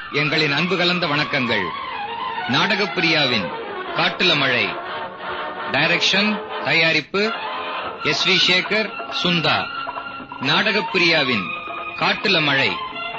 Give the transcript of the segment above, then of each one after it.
எங்களின் அன்பு கலந்த வணக்கங்கள் நாடகப்பிரியாவின் காட்டுல மழை டைரக்ஷன் தயாரிப்பு எஸ் வி சேகர் சுந்தா நாடகப்பிரியாவின் காட்டுல மழை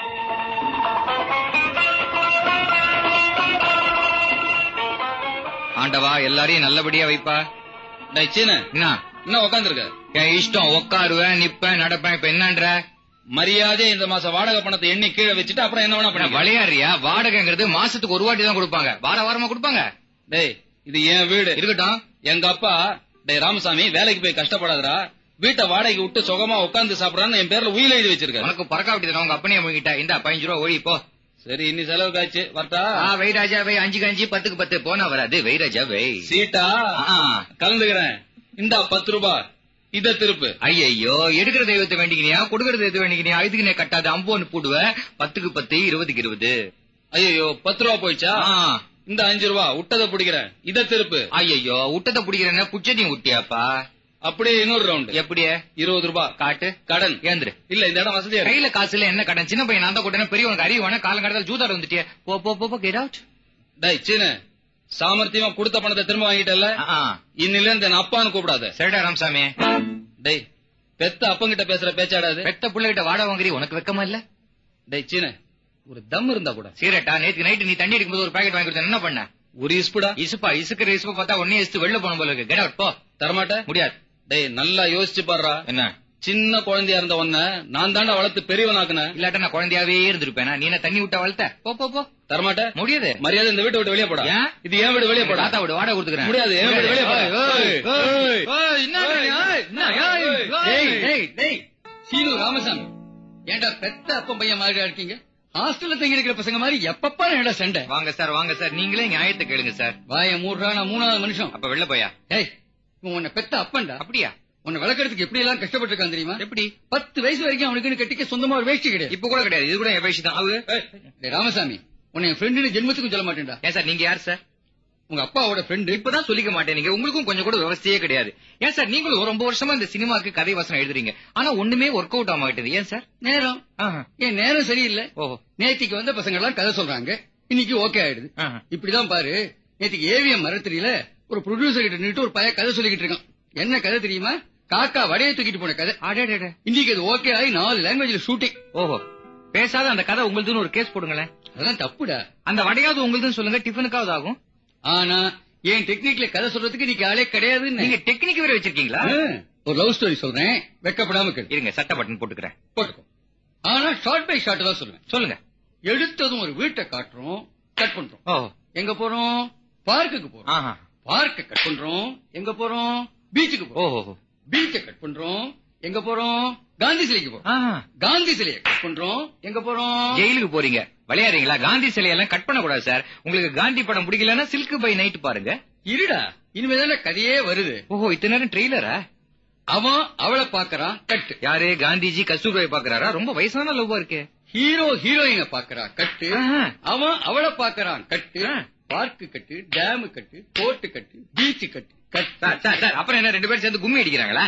ஆண்டவா எல்லாரையும் நல்லபடியா வைப்பா டேய் சீன என்ன என்ன உட்காந்துருக்க என் இஷ்டம் உட்காருவேன் நிப்பேன் நடப்பேன் இப்ப என்னன்ற மரியாதையா இந்த மாசம் வாடகை பணத்தை எண்ணி கீழே வச்சுட்டு அப்புறம் என்ன வேணா பண்ண பண்ண விளையாடுறியா வாடகைங்கிறது மாசத்துக்கு ஒரு வாட்டி தான் கொடுப்பாங்க வார வாரமா கொடுப்பாங்க டேய் இது என் வீடு இருக்கட்டும் எங்க அப்பா டேய் ராமசாமி வேலைக்கு போய் கஷ்டப்படாதடா வீட்டை வாடகைக்கு விட்டு சுகமா உட்கார்ந்து சாப்பிடறான்னு என் பேர்ல உயிர் எழுதி வச்சிருக்காரு உனக்கு பறக்க விட்டு உங்க அப்பனே முங்கிட்ட இந்த பதினஞ்சு ரூபா ஒழி போ சரி இன்னி செலவு காய்ச்சி வரட்டா ஆ, வை ராஜா வை அஞ்சுக்கு அஞ்சு பத்துக்கு பத்து போனா வராது வை ராஜா வை சீட்டா ஆ. கலந்துக்கிறேன் இந்தா பத்து ரூபாய் இத திருப்பு ஐயையோ எடுக்கிற தெய்வத்தை வேண்டிக்கினியா கொடுக்கிற தெய்வத்தை வேண்டிக்கினியா இதுக்கு நீ கட்டாது அம்போன்னு போடுவ பத்துக்கு பத்து இருபதுக்கு இருபது ஐயோ பத்து ரூபா போயிடுச்சா ஆ. இந்த அஞ்சு ரூபா விட்டதை பிடிக்கிறேன் இத திருப்பு ஐயையோ விட்டத்தை பிடிக்கிறேன்னா புச்சத்தையும் விட்டியாப்பா அப்படியே இன்னொரு ரவுண்ட் எப்படியே இருபது ரூபாய் காட்டு கடன் ஏந்திரு இல்ல இந்த இடம் வசதியா இருக்கு கையில காசு இல்ல என்ன கடன் சின்ன பையன் நான் தான் கூட்டேன் பெரியவனுக்கு அறிவு வேணா காலம் கடத்தால் ஜூதார் வந்துட்டியே போ போ போ, போ கெட் அவுட் டேய் சீன சாமர்த்தியமா கொடுத்த பணத்தை திரும்ப வாங்கிட்டல இன்னில இருந்து என்ன அப்பான்னு கூப்பிடாத சரிடா ராமசாமி டேய் பெத்த அப்பங்கிட்ட பேசுற பேச்சாடாது பெத்த பிள்ளைகிட்ட வாட வாங்குறி உனக்கு வெக்கமா இல்ல டேய் சீன ஒரு தம் இருந்தா கூட சீரட்டா நேத்து நைட்டு நீ தண்ணி அடிக்கும்போது ஒரு பாக்கெட் வாங்கி கொடுத்தேன் என்ன பண்ண ஒரு இஸ்புடா இசுப்பா இசுக்கிற இசுப்பா பார்த்தா ஒன்னே இசுத்து வெளில போன போல இருக்கு கெட் அவுட் போ தரமாட்ட முடியாது டேய் நல்லா யோசிச்சு பாடுறா என்ன சின்ன குழந்தையா இருந்த உன்ன நான் தாண்டா வளர்த்து பெரியவனாக்குன இல்லாட்டா நான் குழந்தையாவே இருந்திருப்பேனா நீ என்ன தண்ணி விட்டா வளர்த்த போ போ போ தரமாட்ட முடியாது மரியாதை இந்த வீட்டை விட்டு வெளியே போடா ஏன்? இது ஏன் வீடு வெளியே போடா தாத்தா விடு வாடகை கொடுத்துக்கிறேன் முடியாது, என் வீடு வெளிய போடா. ஏய், ஏய், ஏய், ஏய், என்ன நீ, ஏய், என்ன, ஏய், டேய், ஏய். டேய், டேய், சீனு ராமசாமி ஏன்டா பெத்த அப்பன் பையன் மாதிரி இருக்கீங்க ஹாஸ்டல்ல தங்கி இருக்கிற பசங்க மாதிரி எப்பப்பா என்னடா சண்டை வாங்க சார் வாங்க சார் நீங்களே நியாயத்தை கேளுங்க சார் வாய மூடுறா நான் மூணாவது மனுஷன் அப்ப வெளில போயா டேய் இவன் உன்னை பெத்த அப்பன்டா அப்படியா உன்னை வளர்க்கறதுக்கு எப்படி எல்லாம் கஷ்டப்பட்டிருக்கான் தெரியுமா எப்படி பத்து வயசு வரைக்கும் அவனுக்குன்னு கட்டிக்க சொந்தமா ஒரு வேஷ்டி கிடையாது இப்ப கூட கிடையாது இது கூட என் வயசு தான் அவரு டேய், ராமசாமி உன்னை என் ஃப்ரெண்டுன்னு ஜென்மத்துக்கும் சொல்ல மாட்டேன்டா ஏன் சார் நீங்க யார் சார் உங்க அப்பாவோட ஃப்ரெண்டு இப்பதான் சொல்லிக்க மாட்டேன் நீங்க உங்களுக்கும் கொஞ்சம் கூட விவசாயே கிடையாது ஏன் சார் நீங்களும் ரொம்ப வருஷமா இந்த சினிமாக்கு கதை வசனம் எழுதுறீங்க ஆனா ஒண்ணுமே ஒர்க் அவுட் ஆக மாட்டேது ஏன் சார் நேரம் ஆஹா. ஏன் நேரம் சரியில்லை ஓஹோ நேத்திக்கு வந்த பசங்க எல்லாம் கதை சொல்றாங்க இன்னைக்கு ஓகே ஆயிடுது ஆஹா. இப்படிதான் பாரு நேத்திக்கு ஏவிஎம் மரத்திரியில ஒரு ப்ரொடியூசர் கிட்ட நின்று ஒரு பையன் கதை சொல்லிக்கிட்டு இருக்கான் என்ன கதை தெரியுமா காக்கா வடையை தூக்கிட்டு போன கதை அடேடேடே. இன்னைக்கு அது ஓகே ஆகி நாலு லாங்குவேஜ்ல ஷூட்டிங் ஓஹோ பேசாத அந்த கதை உங்களுதுன்னு ஒரு கேஸ் போடுங்களேன் அதெல்லாம் தப்புடா அந்த வடையாவது உங்களுதுன்னு சொல்லுங்க டிஃபனுக்காவது ஆகும் ஆனா என் டெக்னிக்ல கதை சொல்றதுக்கு இன்னைக்கு ஆளே கிடையாதுன்னு நீங்க டெக்னிக் வேற வச்சிருக்கீங்களா ஆ, ஒரு லவ் ஸ்டோரி சொல்றேன் வெக்கப்படாம கேளு இருங்க சட்ட பட்டன் போட்டுக்கிறேன் போட்டுக்கோ ஆனா ஷார்ட் பை ஷார்ட் தான் சொல்லுவேன் சொல்லுங்க எடுத்ததும் ஒரு வீட்டை காட்டுறோம் கட் பண்றோம் ஓஹோ எங்க போறோம் பார்க்குக்கு போறோம் ஆஹா பார்க்க கட் பண்றோம் எங்க போறோம் பீச்சுக்கு போறோம் ஓஹோ பீச்சை கட் பண்றோம் எங்க போறோம் காந்தி சிலைக்கு போறோம் ஆஹா காந்தி சிலையை கட் பண்றோம் எங்க போறோம் ஜெயிலுக்கு போறீங்க விளையாடுறீங்களா காந்தி சிலையெல்லாம் கட் பண்ண கூடாது சார் உங்களுக்கு காந்தி படம் பிடிக்கலன்னா சில்க் பை நைட் பாருங்க இருடா இனிமேதான கதையே வருது ஓஹோ இத்தனை நேரம் ட்ரெய்லரா அவன் அவளை பாக்குறான் கட்டு யாரு காந்திஜி கஸ்தூர்பாய் பாக்குறாரா ரொம்ப வயசான லவ்வா இருக்கு ஹீரோ ஹீரோயினை பாக்குறான் கட்டு ஆஹா. அவன் அவளை பாக்குறான் கட்டு ஆ. பார்க்கு கட்டு டேமு கட்டு போர்ட்டு கட்டு பீச் கட்டு கட் சார் சார் சார் அப்புறம் என்ன ரெண்டு பேரும் சேர்ந்து கும்மி அடிக்கிறாங்களா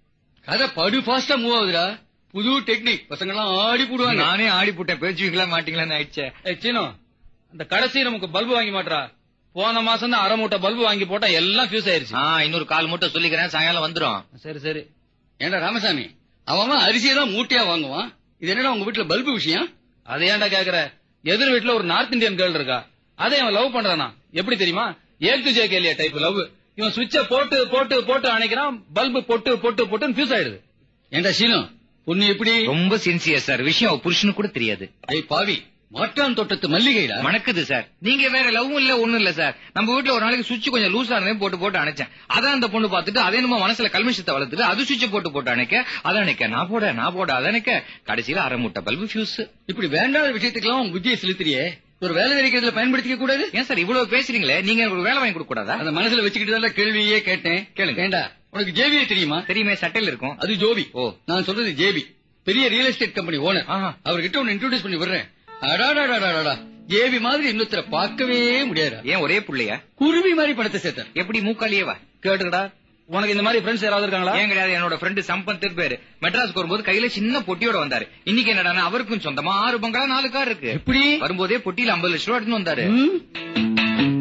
கதை படு ஃபாஸ்டா மூவ் ஆகுதுடா புது டெக்னிக் பசங்க எல்லாம் ஆடி போடுவாங்க நானே ஆடி போட்டேன் பேச்சுவீங்களா மாட்டீங்களான்னு ஆயிடுச்சே ஏய் சீனோ அந்த கடைசி நமக்கு பல்பு வாங்கி மாட்றா போன மாசம் தான் அரை மூட்டை பல்பு வாங்கி போட்டா எல்லாம் ஃபியூஸ் ஆயிருச்சு ஆ இன்னொரு கால் மூட்டை சொல்லிக்கிறேன் சாயங்காலம் வந்துரும் சரி சரி ஏண்டா ராமசாமி அவன் அவன் அரிசியை தான் மூட்டையா வாங்குவான் இது என்னடா உங்க வீட்டுல பல்பு விஷயம் அதை ஏன்டா கேக்குற எதிர் வீட்டுல ஒரு நார்த் இந்தியன் கேர்ள் இருக்கா அதை அவன் லவ் பண்றானா எப்படி தெரியுமா ஏக் துஜே கேலியா டைப் லவ் இவன் சுவிட்ச போட்டு போட்டு போட்டு அணைக்கிறான் பல்பு பொட்டு பொட்டு பொட்டுன்னு ஃபியூஸ் ஆயிடுது ஏண்டா சீனு பொண்ணு எப்படி ரொம்ப சின்சியர் சார் விஷயம் அவ புருஷனுக்கு கூட தெரியாது ஐய் பாவி மாற்றான் தோட்டத்து மல்லிகைடா மணக்குது சார் நீங்க வேற லவ்வும் இல்ல ஒண்ணும் இல்ல சார் நம்ம வீட்ல ஒரு நாளைக்கு சுவிட்ச் கொஞ்சம் லூசா இருந்தே போட்டு போட்டு அணைச்சேன் அதான் அந்த பொண்ணு பார்த்துட்டு அதே நம்ம மனசுல கல்மிஷத்தை வளர்த்துட்டு அது சுவிட்ச் போட்டு போட்டு அணைக்க அதை அணைக்க நான் போட நான் போட அதை அணைக்க கடைசியில அரை முட்டை பல்பு ஃபியூஸ் இப்படி வேண்டாத விஷயத்துக்கெல்லாம் உன் புத்தியை செலுத்துறியே ஒரு வேலை கிடைக்கிறதுல பயன்படுத்திக்க கூடாது ஏன் சார் இவ்வளவு பேசுறீங்களே நீங்க எனக்கு ஒரு வேலை வாங்கி கொடுக்க கூடாதா அந்த மனசுல வச்சுக்கிட்டு தான் கேள்வியே கேட்டேன் கேளுங்க. ஏண்டா உனக்கு ஜேவியே தெரியுமா தெரியுமே சட்டையில இருக்கும் அது ஜோபி ஓ. நான் சொல்றது ஜேபி பெரிய ரியல் எஸ்டேட் கம்பெனி ஓனர் ஆஹா. அவர்கிட்ட ஒன்னு இன்ட்ரோடியூஸ் பண்ணி விடுறேன் அடாடாடாடாடா ஜேபி மாதிரி இன்னொருத்தர பார்க்கவே முடியாது ஏன் ஒரே புள்ளையா குருவி மாதிரி பணத்தை சேர்த்தார் எப்படி மூக்காலியேவா கேட்டுக்கடா உனக்கு இந்த மாதிரி ஃப்ரெண்ட்ஸ் யாராவது இருக்காங்களா ஏன் கிடையாது என்னோட ஃப்ரெண்டு சம்பத் பேரு மெட்ராஸ்க்கு வரும்போது கையில சின்ன பொட்டியோட வந்தாரு இன்னைக்கு என்னடா அவருக்கும் சொந்தமா ஆறு பங்களா நாலு கார் இருக்கு எப்படி வரும்போதே பொட்டியில ஐம்பது லட்சம் ரூபா எடுத்துன்னு வந்தாரு ம்?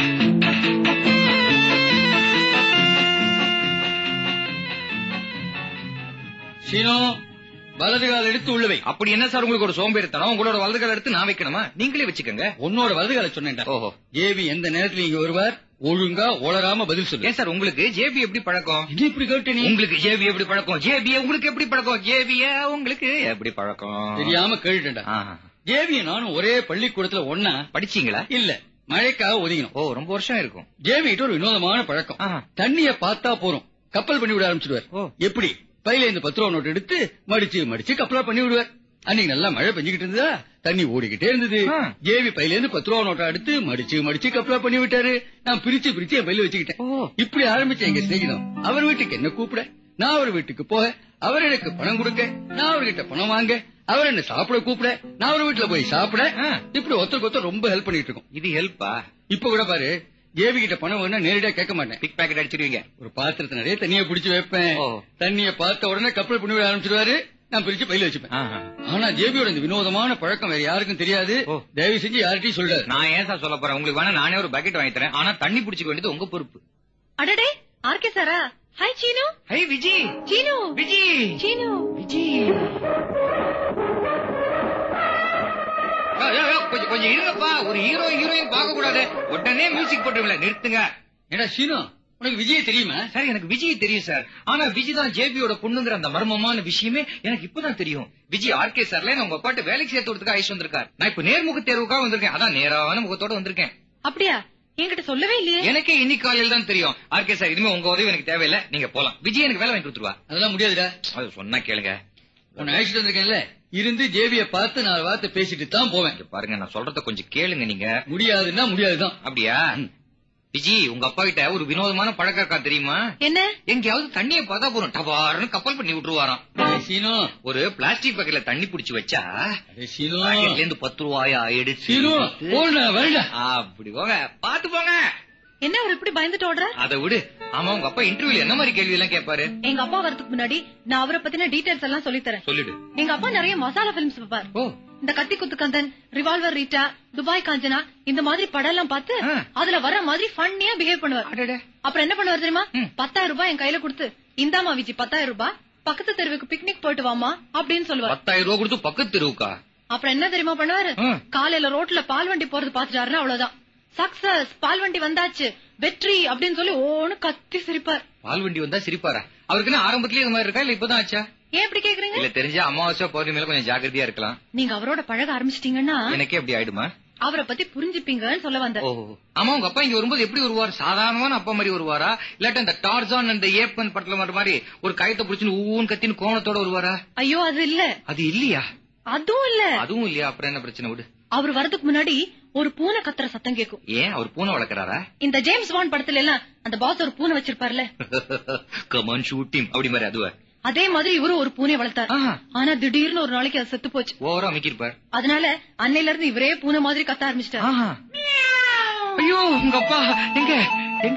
சீனோ வலது கால் எடுத்து உள்ளவை அப்படி என்ன சார் உங்களுக்கு ஒரு சோம்பேறித்தனம் உங்களோட வலது கால் எடுத்து நான் வைக்கணுமா நீங்களே வச்சுக்கோங்க உன்னோட வலது கால சொன்னேன்டா ஓஹோ ஏவி எந்த நேரத்துல இங்க வருவார் ஒழுங்கா உளராம பதில் சொல்லு ஏன் சார் உங்களுக்கு ஜேபி எப்படி பழக்கம் இது இப்படி கேட்ட நீ உங்களுக்கு ஜேபி எப்படி பழக்கம் ஜேபி உங்களுக்கு எப்படி பழக்கம் ஜேபிய உங்களுக்கு எப்படி பழக்கம் தெரியாம கேட்டுட்டா ஆஹா. ஜேவிய நானும் ஒரே பள்ளிக்கூடத்துல ஒன்னா படிச்சீங்களா இல்ல மழைக்காக ஒதுங்கினோம் ஓ ரொம்ப வருஷம் இருக்கும் ஜேவிட்ட ஒரு வினோதமான பழக்கம் ஆஹா. தண்ணிய பார்த்தா போறோம் கப்பல் பண்ணி விட ஆரம்பிச்சிடுவார் ஓ. எப்படி பையில இந்த பத்து ரூபா நோட்டு எடுத்து மடிச்சு மடிச்சு கப்பலா பண்ணி விடுவார் அன்னைக்கு நல்லா மழை பெஞ்சுக்கிட்டு இருந்ததா தண்ணி ஓடிக்கிட்டே இருந்தது ஆ. ஜேவி பையில இருந்து பத்து ரூபா நோட்டை எடுத்து மடிச்சு மடிச்சு கப்பலா பண்ணி விட்டாரு நான் பிரிச்சு பிரிச்சு என் பையில வச்சுக்கிட்டேன் ஓ. இப்படி ஆரம்பிச்ச எங்க சிநேகிதம் அவர் வீட்டுக்கு என்ன கூப்பிட நான் அவர் வீட்டுக்கு போக அவர் எனக்கு பணம் கொடுக்க நான் அவர்கிட்ட பணம் வாங்க அவர் என்ன சாப்பிட கூப்பிட நான் அவர் வீட்டுல போய் சாப்பிட ஆ. இப்படி ஒருத்தருக்கு ஒருத்தர் ரொம்ப ஹெல்ப் பண்ணிட்டு இருக்கோம் இது ஹெல்ப்பா இப்ப கூட பாரு ஜேவி கிட்ட பணம் வேணா நேரடியா கேட்க மாட்டேன் பிக் பாக்கெட் அடிச்சிருவீங்க ஒரு பாத்திரத்தை நிறைய தண்ணிய பிடிச்சு வைப்பேன் ஓ. தண்ணிய பார்த்த உடனே கப்பல் பண்ணி விட ஆரம்பிச்சிருவாரு நான் பிரிச்சு பையில வச்சுப்பேன் ஆஹா. ஆனா ஜேபியோட இந்த வினோதமான பழக்கம் வேற யாருக்கும் தெரியாது ஓ. தயவு செஞ்சு யார்கிட்டயும் சொல்றாரு நான் ஏன் சார் சொல்ல போறேன் உங்களுக்கு வேணா நானே ஒரு பக்கெட் வாங்கி தரேன் ஆனா தண்ணி பிடிச்சிக்க வேண்டியது உங்க பொறுப்பு அடடே ஆர்கே சாரா ஹாய் சீனு ஹை விஜி சீனு விஜி சீனு விஜி ஏய், ஏய், ஏய், கொஞ்சம் கொஞ்சம் இருங்கப்பா ஒரு ஹீரோ ஹீரோயின் பார்க்க கூடாது உடனே மியூசிக் போட்டுருங்களேன் நிறுத்துங்க ஏடா சீனு உனக்கு விஜய் தெரியுமா சார் எனக்கு விஜய் தெரியும் சார் ஆனா விஜய் தான் ஜேபியோட பொண்ணுங்கிற அந்த மர்மமான விஷயமே எனக்கு இப்பதான் தெரியும் விஜய் ஆர்கே சார்ல உங்க பாட்டு வேலைக்கு சேர்த்து விடுறதுக்கு ஐஸ் வந்திருக்கார் நான் இப்ப நேர்முக தேர்வுக்காக வந்திருக்கேன் அதான் நேரான முகத்தோட வந்திருக்கேன் அப்படியா என்கிட்ட சொல்லவே இல்லையே எனக்கே இன்னைக்கு காலையில தான் தெரியும் ஆர்கே சார் இனிமே உங்க உதவி எனக்கு தேவையில்லை நீங்க போலாம் விஜய் எனக்கு வேலை வாங்கி கொடுத்துருவா அதெல்லாம் முடியாதுடா அது சொன்னா கேளுங்க உன்னை அழைச்சிட்டு வந்திருக்கேன்ல இருந்து ஜேவிய பார்த்து நாலு வார்த்தை பேசிட்டு தான் போவேன் இங்க பாருங்க நான் சொல்றத கொஞ்சம் கேளுங்க நீங்க முடியாதுன்னா முடியாதுதான் அப்படியா விஜய் உங்க அப்பா கிட்ட ஒரு வினோதமான பழக்கம் இருக்கா தெரியுமா என்ன எங்கேயாவது தண்ணியை பார்த்தா போறோம் டபாருன்னு கப்பல் பண்ணி விட்டுருவாராம் ஏய், சீனு ஒரு பிளாஸ்டிக் பக்கெட்ல தண்ணி பிடிச்சு வச்சா அடே சீனு பாக்கெட்ல இருந்து பத்து ரூபாயா எடுத்து சீனு போடா வரடா அப்படி போங்க பாத்து போங்க என்ன அவர் இப்படி பயந்துட்டு ஓடுற அதை விடு ஆமா உங்க அப்பா இன்டர்வியூல என்ன மாதிரி கேள்வி எல்லாம் கேட்பாரு எங்க அப்பா வரதுக்கு முன்னாடி நான் அவரை பத்தின டீடைல்ஸ் எல்லாம் சொல்லி தரேன் சொல்லிடு எங்க அப்பா நிறைய மசாலா பிலிம்ஸ் வைப்பார் ஓ இந்த Kathi Kuthu Kandan revolver Rita Dubai Kanchana இந்த மாதிரி படம் எல்லாம் பார்த்து ஆ. அதுல வர மாதிரி ஃபன்னியா பிஹேவ் பண்ணுவார் அப்புறம் என்ன பண்ணுவார் தெரியுமா ம். பத்தாயிரம் ரூபாய் என் கையில கொடுத்து இந்தாமா விஜி பத்தாயிரம் ரூபாய் பக்கத்து தெருவுக்கு பிக்னிக் போயிட்டு வாமா அப்படின்னு சொல்லுவார் பத்தாயிரம் ரூபாய் கொடுத்து பக்கத்து தெருவுக்கா அப்புறம் என்ன தெரியுமா பண்ணுவாரு ஆ. காலையில ரோட்ல பால் வண்டி போறது பாத்துட்டாருன்னா அவ்வளவுதான் சக்சஸ் பால் வண்டி வந்தாச்சு வெற்றி அப்படின்னு சொல்லி ஓன்னு கத்தி சிரிப்பார் பால் வண்டி வந்தா சிரிப்பாரா அவருக்கு என்ன ஆரம்பத்திலேயே இந்த மாதிரி இருக்கா இல்ல இப்பதான் ஆச்சா ஏன் இப்படி கேக்குறீங்க இல்ல தெரிஞ்ச அமாவாசை பௌர்ணமியில கொஞ்சம் ஜாக்கிரதையா இருக்கலாம் நீங்க அவரோட பழக ஆரம்பிச்சிட்டீங்கன்னா எனக்கே அப்படி ஆயிடுமா அவரை பத்தி புரிஞ்சுப்பீங்கன்னு சொல்ல வந்தேன் ஓ ஆமா உங்க அப்பா இங்க வரும்போது எப்படி வருவார் சாதாரணமான அப்பா மாதிரி வருவாரா இல்லாட்ட இந்த டார்ஜான் அந்த ஏப்பன் படத்துல வர மாதிரி ஒரு கயத்தை புடிச்சுன்னு ஊன்னு கத்தின்னு கோணத்தோட வருவாரா ஐயோ அது இல்ல அது இல்லையா அதுவும் இல்ல அதுவும் இல்லையா அப்புறம் என்ன பிரச்சனை விடு அவர் வரதுக்கு முன்னாடி ஒரு பூனை கத்துற சத்தம் கேக்கும் ஏன் அவர் பூனை வளர்க்கறாரா இந்த ஜேம்ஸ் பாண்ட் படத்துல எல்லாம் அந்த பாஸ் ஒரு பூனை வச்சிருப்பார்ல கமான் ஷூட்டிங் அப்படி மாதிரி அதுவா அதே மாதிரி இவரும் ஒரு பூனை வளர்த்தார் ஆஹா. ஆனா திடீர்னு ஒரு நாளைக்கு அது செத்து போச்சு ஓவரா அமைக்கிருப்பார் அதனால அன்னையில இருந்து இவரே பூனை மாதிரி கத்த ஆரம்பிச்சிட்டாரு ஆஹா. ஐயோ உங்க அப்பா எங்க எங்க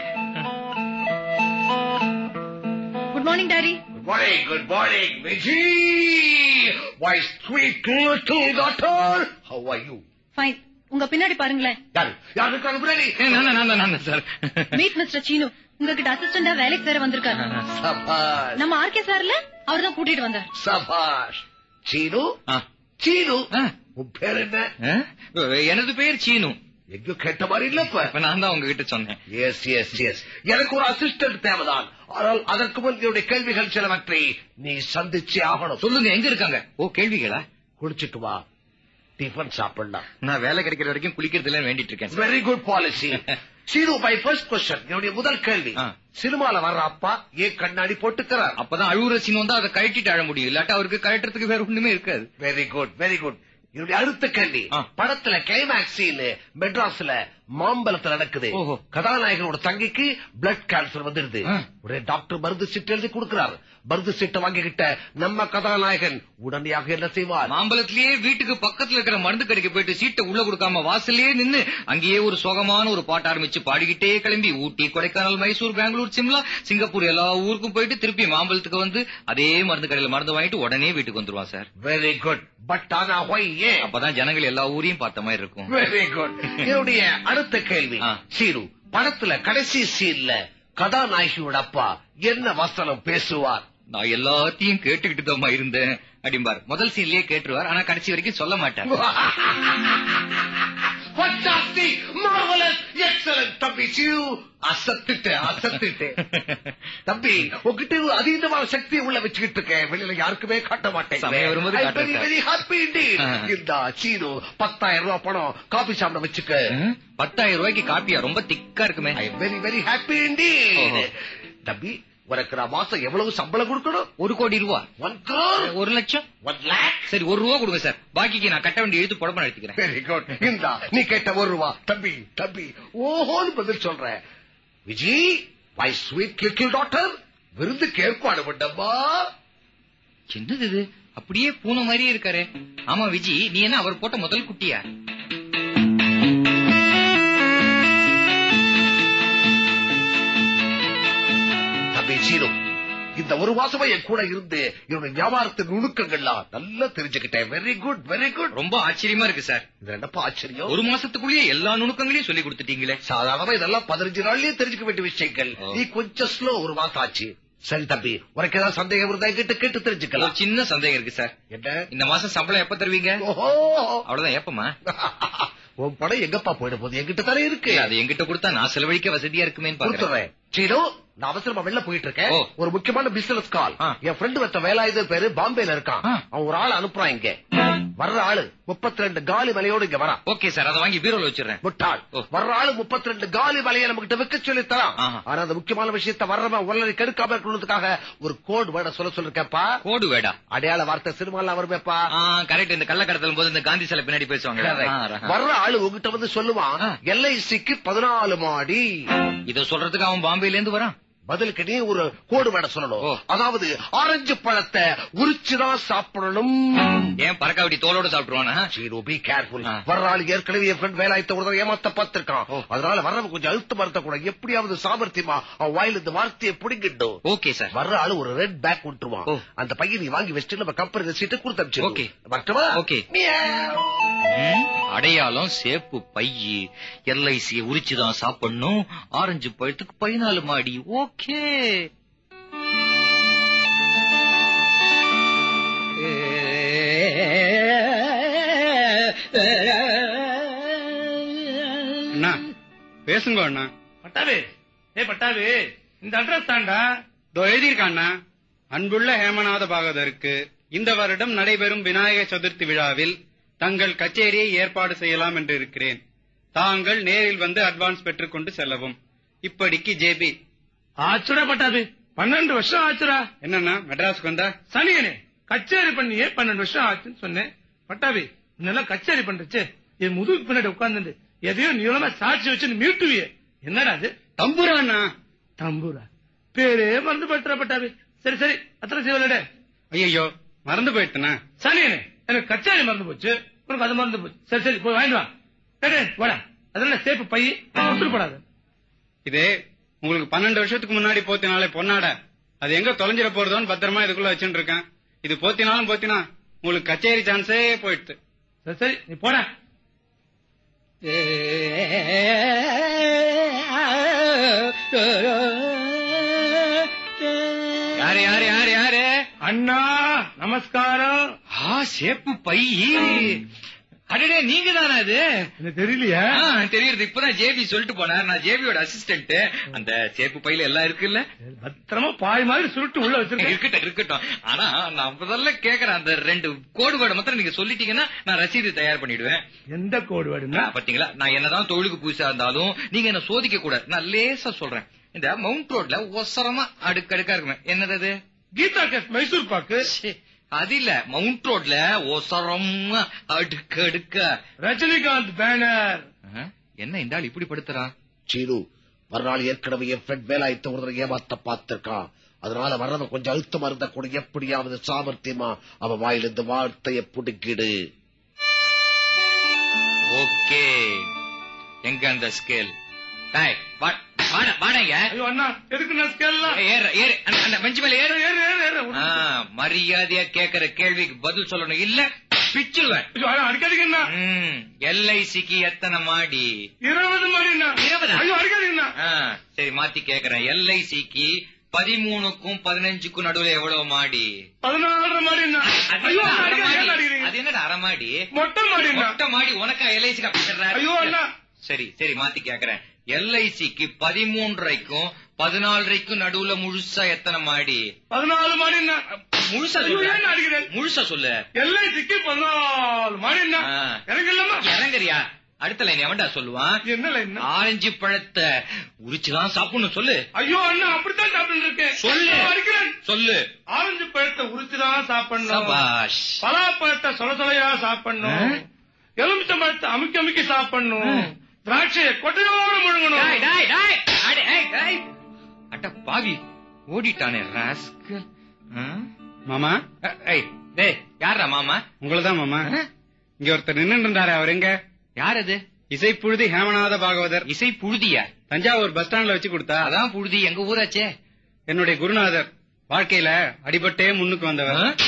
good morning daddy Good morning, good morning, Vijay! My sweet little daughter! How are you? Fine உங்க பின்னாடி பாருங்களேன் யாரு யாரு இருக்காங்க முன்னாடி ஏ, நான் தான், நான் தான், நான் தான், சார் மீட் மிஸ்டர் சீனு உங்ககிட்ட அசிஸ்டண்டா வேலைக்கு வேற வந்திருக்காரு சபாஷ் நம்ம ஆர்கே சார்ல அவர் தான் கூட்டிட்டு வந்தார் சபாஷ் சீனு ஆ. சீனு ஆ. உன் பேர் என்ன ஆ? எனது பெயர் சீனு எங்க கேட்ட மாதிரி இல்லப்ப இப்ப நான் தான் உங்ககிட்ட சொன்னேன் எஸ் எஸ் எஸ் எனக்கு ஒரு அசிஸ்டன்ட் தேவைதான் ஆனால் அதற்கு முன் என்னுடைய கேள்விகள் சிலவற்றை நீ சந்திச்சே ஆகணும் சொல்லுங்க எங்க இருக்காங்க ஓ கேள்விகளா குளிச்சிட்டு வா டிஃபன் சாப்பிடலாம் நான் வேலை கிடைக்கிற வரைக்கும் குளிக்கிறது இல்லைன்னு வேண்டிட்டு இருக்கேன் very good policy Seenu my first question என்னுடைய முதல் கேள்வி ஆ. சினிமால வர்ற அப்பா ஏன் கண்ணாடி போட்டுக்கிறார் அப்பதான் அழுகுற சீன் வந்தா அதை கழட்டிட்டு அழ முடியும் இல்லாட்டா அவருக்கு கழட்டுறதுக்கு வேற ஒண்ணுமே இருக்காது வெரி குட் வெரி குட் என்னுடைய அடுத்த கேள்வி ஆ. படத்துல கிளைமேக்ஸ் சீன் மெட்ராஸ்ல மாம்பலத்துல நடக்குது ஓஹோ. கதாநாயகனோட தங்கைக்கு பிளட் கேன்சர் வந்துடுது ஆ. ஒரே டாக்டர் மருந்து சீட்டு எழுதி கொடுக்கிறார் மருந்து சீட்டை வாங்கிக்கிட்ட நம்ம கதாநாயகன் உடனடியாக என்ன செய்வார் மாம்பழத்திலேயே வீட்டுக்கு பக்கத்துல இருக்கிற மருந்து கடைக்கு போயிட்டு சீட்டை உள்ள கொடுக்காம வாசல்லயே நின்னு அங்கேயே ஒரு சோகமான ஒரு பாட்டு ஆரம்பிச்சு பாடிக்கிட்டே கிளம்பி ஊட்டி கொடைக்கானல் மைசூர் பெங்களூர் சிம்லா சிங்கப்பூர் எல்லா ஊருக்கும் போயிட்டு திருப்பி மாம்பழத்துக்கு வந்து அதே மருந்து கடையில மருந்து வாங்கிட்டு உடனே வீட்டுக்கு வந்துருவான் சார் வெரி குட் பட் ஆனா ஒய் ஏன் அப்பதான் ஜனங்கள் எல்லா ஊரையும் பார்த்த மாதிரி இருக்கும் வெரி குட் என்னுடைய அடுத்த கேள்வி ஆ. சீரு படத்துல கடைசி சீன்ல கதாநாயகியோட அப்பா என்ன வசனம் பேசுவார் நான் எல்லாத்தையும் கேட்டுக்கிட்டு தான் இருந்தேன் அப்படிம்பார் முதல் சீன்லயே கேட்டுருவார் ஆனா கடைசி வரைக்கும் சொல்ல மாட்டார் Fantastic! Marvelous! Excellent! தம்பி சிவு அசத்துட்டு அசத்துட்டு தம்பி உங்ககிட்ட ஒரு அதீதமான சக்தியை உள்ள வச்சுக்கிட்டு இருக்கேன் வெளியில யாருக்குமே காட்ட மாட்டேன் சமயம் வரும்போது காட்டுறேன் சார். வெரி ஹாப்பி ஆ. இந்த சீனு பத்தாயிரம் ரூபாய் பணம் காபி சாப்பிட வச்சுக்க ம், பத்தாயிரம் ரூபாய்க்கு காப்பியா ரொம்ப திக்கா இருக்குமே ஐ வெரி வெரி ஹாப்பி ஓஹோ. தம்பி உனக்கு நான் மாசம் எவ்வளவு சம்பளம் கொடுக்கணும் ஒரு கோடி ரூபா ஒன் crore ஒரு லட்சம் ஒன் லேக் சரி ஒரு ரூபா கொடுங்க சார் பாக்கிக்கு நான் கட்ட வேண்டிய எழுத்து புடப்பம் எடுத்துக்கிறேன் வெரி குட் இந்தா நீ கேட்ட ஒரு ரூபா தம்பி தம்பி ஓஹோன்னு பதில் சொல்றேன் Viji my sweet little daughter விருந்துக்கு ஏற்பாடு பண்ணம்மா என்னது இது அப்படியே பூனை மாதிரியே இருக்காரு ஆமா விஜி நீ என்ன அவர் போட்ட முதல் குட்டியா தம்பி சீனு இந்த ஒரு மாசமா என் கூட இருந்து என்னோட வியாபாரத்தின் நுணுக்கங்கள்லாம் நல்லா தெரிஞ்சுக்கிட்டேன் வெரி குட் வெரி குட் ரொம்ப ஆச்சரியமா இருக்கு சார் இது என்னப்பா ஆச்சரியம் ஒரு மாசத்துக்குள்ளேயே எல்லா நுணுக்கங்களையும் சொல்லி கொடுத்துட்டீங்களே சாதாரணமா இதெல்லாம் பதினஞ்சு நாள்லயே தெரிஞ்சுக்க வேண்டிய விஷயங்கள் ஓ. நீ கொஞ்சம் ஸ்லோ ஒரு மாசம் ஆச்சு சரி தம்பி உனக்கு ஏதாவது சந்தேகம் இருந்தா கிட்ட கேட்டு ஒரு தெரிஞ்சுக்கலாம் சின்ன சந்தேகம் இருக்கு சார் என்ன இந்த மாசம் சம்பளம் எப்ப தருவீங்க ஓஹோ அவ்வளவுதான் எப்பமா உன் படம் எங்கப்பா போயிட போகுது எங்கிட்ட தானே இருக்கு இல்ல, அது எங்கிட்ட கொடுத்தா நான் செலவழிக்க வசதியா இருக்குமேன்னு பாக்குறேன் கொடுத்துறேன் சீனு நான் அவசரமா வெளில போயிட்டு இருக்கேன் ஓ. ஒரு முக்கியமான பிசினஸ் கால் ஆ. என் ஃப்ரெண்டு வச்ச வேலாயுத பேரு பாம்பேல இருக்கான் ஆ. அவன் ஒரு ஆள் அனுப்புறான் இங்க வர்ற ஆளு முப்பத்தி ரெண்டு காலி மலையோடு இங்க வரான் ஓகே சார் அதை வாங்கி பீரோல வச்சிடுறேன் முட்டாள் ஓ. வர்ற ஆளு முப்பத்தி ரெண்டு காலி மலையை நம்ம கிட்ட விற்க சொல்லி தரான் ஆஹா. ஆனா அந்த முக்கியமான விஷயத்த வர்றவன் உடனே கெடுக்காம இருக்கணுன்றதுக்காக ஒரு கோட் வேர்ட சொல்ல சொல்லிருக்கேன்ப்பா கோடு வேடா அடையாள வார்த்தை சினிமால வருமேப்பா கரெக்ட் இந்த கள்ள கடத்தலும் போது இந்த காந்தி சிலை பின்னாடி பேசுவாங்க வர்ற ஆளு உங்ககிட்ட வந்து சொல்லுவான் ஆ. எல்ஐசிக்கு பதினாலு மாடி இத சொல்றதுக்கு அவன் பாம்பேல இருந்து வரான் பதிலுக்கு நீ ஒரு கோடு வேட சொல்லணும் ஓ. அதாவது ஆரஞ்சு பழத்தை உரிச்சுதான் சாப்பிடணும் ஏன் பறக்காவட்டி தோலோட சாப்பிட்டுருவானா சீனு பி கேர்ஃபுல் ஆ. வர்ற ஆள் ஏற்கனவே என் ஃப்ரெண்ட் வேலாயத்தை ஒரு தடவை ஏமாத்த பார்த்திருக்கான் ஓ. அதனால வர்றவன் கொஞ்சம் அழுத்த மறுத்த கூட எப்படியாவது சாமர்த்தியமா அவன் வாயில இந்த வார்த்தையை பிடிங்கிட்டும் ஓகே சார் வர்ற ஆளு ஒரு ரெட் பேக் விட்டுருவான் ஓ. அந்த பையன் நீ வாங்கி வச்சுட்டு நம்ம கம்பெனி சீட்டு கொடுத்து ஓகே. வரட்டுமா ஓகே. மியாவ். ம், அடையாளம் சேப்பு பையி எல்ஐசி உரிச்சுதான் சாப்பிடணும் ஆரஞ்சு பழத்துக்கு பதினாலு மாடி ஓகே அண்ணா பேசுங்க அண்ணா பட்டாபி ஏ பட்டாபி இந்த அட்ரஸ் தாண்டா இதோ எழுதியிருக்காண்ணா அன்புள்ள ஹேமநாத பாகவதருக்கு இந்த வருடம் நடைபெறும் விநாயகர் சதுர்த்தி விழாவில் தங்கள் கச்சேரியை ஏற்பாடு செய்யலாம் என்று இருக்கிறேன் தாங்கள் நேரில் வந்து அட்வான்ஸ் பெற்றுக்கொண்டு செல்லவும் இப்படிக்கு ஜேபி ஆச்சுடா பட்டாபி பன்னெண்டு வருஷம் ஆச்சுடா என்னண்ணா மெட்ராஸ்க்கு வந்தா சனியனே கச்சேரி பண்ணியே பன்னெண்டு வருஷம் ஆச்சுன்னு சொன்னேன் பட்டாபி இன்னெல்லாம் கச்சேரி பண்றச்சு என் முதுகுக்கு பின்னாடி உட்கார்ந்து எதையோ நீளமா சாட்சி வச்சு மீட்டுவியே என்னடா அது தம்புராண்ணா தம்பூரா பேரே மறந்து போயிட்டுறா பட்டாபி சரி சரி அத்தனை செய்வலடே ஐயோ மறந்து போயிட்டேனா சனியனே எனக்கு கச்சேரி மறந்து போச்சு உனக்கு அது மறந்து போச்சு சரி சரி போய் வாங்கிட்டு வா டேய், டேய், வாடா அதெல்லாம் சேப்பு பை உசுறுப்படாத இது உங்களுக்கு பன்னெண்டு வருஷத்துக்கு முன்னாடி போத்தினாலே பொன்னாட அது எங்க தொலைஞ்சிட போறதோன்னு பத்திரமா இதுக்குள்ள வச்சுட்டு இருக்கேன் இது போத்தினாலும் போத்தினா உங்களுக்கு கச்சேரி சான்ஸே போயிடுது சரி சரி நீ போடா யாரு யாரு யாரு யாரு அண்ணா நமஸ்காரம் ஆ சேப்பு பையி அடடே நீங்க தானே அது எனக்கு தெரியலையா ஆ, தெரியுது இப்பதான் ஜேபி சொல்லிட்டு போனார் நான் ஜேபியோட அசிஸ்டன்ட் அந்த சேப்பு பையில எல்லாம் இருக்குல்ல பத்திரமா பாய் மாதிரி சுருட்டு உள்ள வச்சிருக்கேன் இருக்கட்டும் இருக்கட்டும் ஆனா நான் முதல்ல கேக்குறேன் அந்த ரெண்டு கோடு வேர்டு மாத்திரம் நீங்க சொல்லிட்டீங்கன்னா நான் ரசீது தயார் பண்ணிடுவேன் எந்த கோடு வேணும்னா ஆ, பாத்தீங்களா நான் என்னதான் தொழிலுக்கு புதுசா இருந்தாலும் நீங்க என்ன சோதிக்க கூடாது நான் லேசா சொல்றேன் இந்த மவுண்ட் ரோட்ல ஒசரமா அடுக்கடுக்கா இருக்குமே என்னது அது கீதா கேஸ் மைசூர் பாக்கு ச்சே, அது இல்ல மவுண்ட் ரோட்ல ஒசரமா அடுக்க அடுக்க ரஜினிகாந்த் பேனர் ஆ, என்ன இந்த ஆள் இப்படி படுத்துறான் சீனு மறுநாள் ஏற்கனவே என் ஃப்ரெண்ட் வேலாயத்தை ஒரு தடவை ஏமாத்த பார்த்திருக்கான் அதனால வர்றவன் கொஞ்சம் அழுத்தமா இருந்தா கூட எப்படியாவது சாமர்த்தியமா அவன் வாயிலிருந்து வார்த்தையை புடுங்கிடு ஓகே எங்க அந்த ஸ்கேல் டாய் வா- வாடா வாடங்க ஐயோ அண்ணா எதுக்கு நான் ஸ்கேல்லாம் ஏறு ஏறு அந்த- அந்த பெஞ்ச் மேல ஏறு ஏறு ஏறு ஏறு ஆ, மரியாதையா கேக்குற கேள்விக்கு பதில் சொல்லணும் இல்ல பிச்சுடுவேன் ஐயோ அண்ணா, அடிக்காதீங்கண்ணா எல்ஐசிக்கு எத்தனை மாடி இருபது மாதிரிண்ணா இருபதா? ஐயோ அடிக்காதீங்கண்ணா ஆ, சரி மாத்தி கேக்குறேன் எல்ஐசிக்கு பதிமூணுக்கும் பதினஞ்சுக்கும் நடுவுல எவ்வளவு மாடி பதினாலரை மாதிரிண்ணா அது ஐயோ என்னடா அண்ணா, அரை அடிக்காதீங்க, ஏன் மாடி? அடிக்கிறீங்க? அது என்னடா அரை மாடி மொட்டை மாடிண்ணா மொட்டை மாடி உனக்கா எல்ஐசிக்கு ஐயோ, அண்ணா. சரி சரி மாத்தி கேக்குறேன் எல்ஐசிக்கு பதிமூன்றரைக்கும் பதினாலரைக்கும் நடுவுல முழுசா எத்தனை மாடி பதினாலு மாடிண்ணா முழுசா ஐயோ, சொல்லு. ஏன் அடிக்கிறேன்? முழுசா சொல்லு எல்ஐசிக்கு பதினாலு மாடிண்ணா ஆ. எனக்கு இல்லம்மா இறங்குறியா அடுத்த லைன் எவன்டா சொல்லுவான் என்ன லைன் ஆரஞ்சு பழத்தை உரிச்சுதான் சாப்பிடணும் சொல்லு ஐயோ அண்ணா அப்படித்தான் சாப்பிட்டு இருக்கேன் சொல்லு. ஐயோ, அடிக்கிறேன் சொல்லு ஆரஞ்சு பழத்தை உரிச்சுதான் சாப்பிடணும் சபாஷ் பலாப்பழத்தை சொல சொலையா சாப்பிடணும் எலுமிச்சை பழத்தை அமுக்கி அமுக்கி சாப்பிடணும் திராட்சையை கொட்டையோட டாய், முழுங்கணும் டாய், டாய். அட, ஏய், டாய். அட பாவி ஓடிட்டானே ராஸ்கல் ஆ? மாமா அ- ஏய், டேய் யாரா மாமா உங்களதான் மாமா ஆ? இங்க ஒருத்தர் நின்று இருந்தாரு அவர் எங்க யார் அது இசைப்புழுதி ஹேமநாத பாகவதர் இசை புழுதியா தஞ்சாவூர் பஸ் ஸ்டாண்ட்ல வச்சு கொடுத்தா அதான் புழுதி எங்க ஊராச்சே என்னுடைய குருநாதர் வாழ்க்கையில அடிபட்டே முன்னுக்கு வந்தவர் ஆ?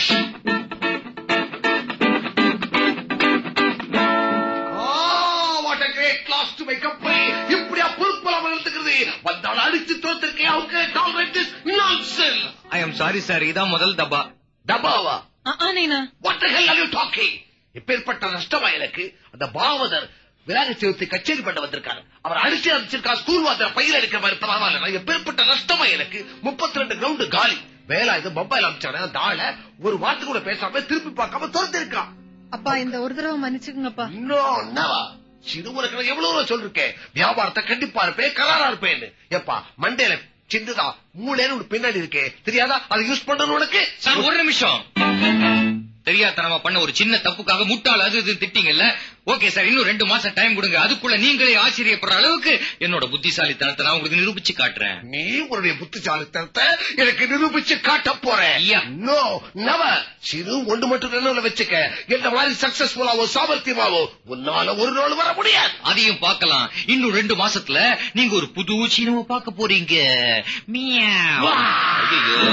What a great loss to my company இப்படியா பொறுப்பலாம இருந்துக்கிறது வந்தாலும் அடிச்சு தோத்திருக்கேன் அவங்க tolerate nonsense I am sorry sir இதான் முதல் தபா டபாவா ஆ, ஆ, நீனா what the hell are you talking இப்பேற்பட்ட நஷ்டமா எனக்கு அந்த பாவதர் விநாயக சதுர்த்தி கச்சேரி பண்ண வந்திருக்காரு அவர் அடிச்சு அடிச்சிருக்கா ஸ்கூல் வாத்திர பயிர் எடுக்கிற மாதிரி பரவாயில்ல நான் எப்பேற்பட்ட நஷ்டமா எனக்கு முப்பத்தி ரெண்டு கிரவுண்ட் காலி வேலா இது மொபைல் அமிச்சான அந்த ஆளை ஒரு வார்த்தை கூட பேசாம திருப்பி பார்க்காம துரத்திருக்கான் அப்பா இந்த ஒரு தடவை மன்னிச்சுக்குங்கப்பா இன்னும் என்னவா சிறு உனக்கு எவ்வளவு சொல்லிருக்கேன் வியாபாரத்தை கண்டிப்பா இருப்பேன் கராரா இருப்பேன்னு எப்பா மண்டேல சின்னதா மூளைன்னு ஒண்ணு பின்னாடி இருக்கே தெரியாதா அதை யூஸ் பண்ணணும் உனக்கு சார் ஒரு நிமிஷம் தெரியாதனமா பண்ண ஒரு சின்ன தப்புக்காக முட்டாள் அது இது திட்டிங்கல்ல ஓகே சார் இன்னும் ரெண்டு மாசம் டைம் கொடுங்க அதுக்குள்ள நீங்களே ஆச்சரியப்படுற அளவுக்கு என்னோட புத்திசாலித்தனத்தை நான் உங்களுக்கு நிரூபிச்சு காட்டுறேன் நீ உன்னுடைய புத்திசாலித்தனத்தை எனக்கு நிரூபிச்சு காட்ட போறேன் ஐயா. நோ நவர் சிறு ஒன்று மட்டும் நினைவுல வச்சுக்க என்ன மாதிரி சக்சஸ்ஃபுல்லாவோ சாமர்த்தியமாவோ உன்னால ஒரு நாள் வர முடியாது அதையும் பார்க்கலாம் இன்னும் ரெண்டு மாசத்துல நீங்க ஒரு புது சீனவை பார்க்க போறீங்க மியாவ். வா. ஐயையோ.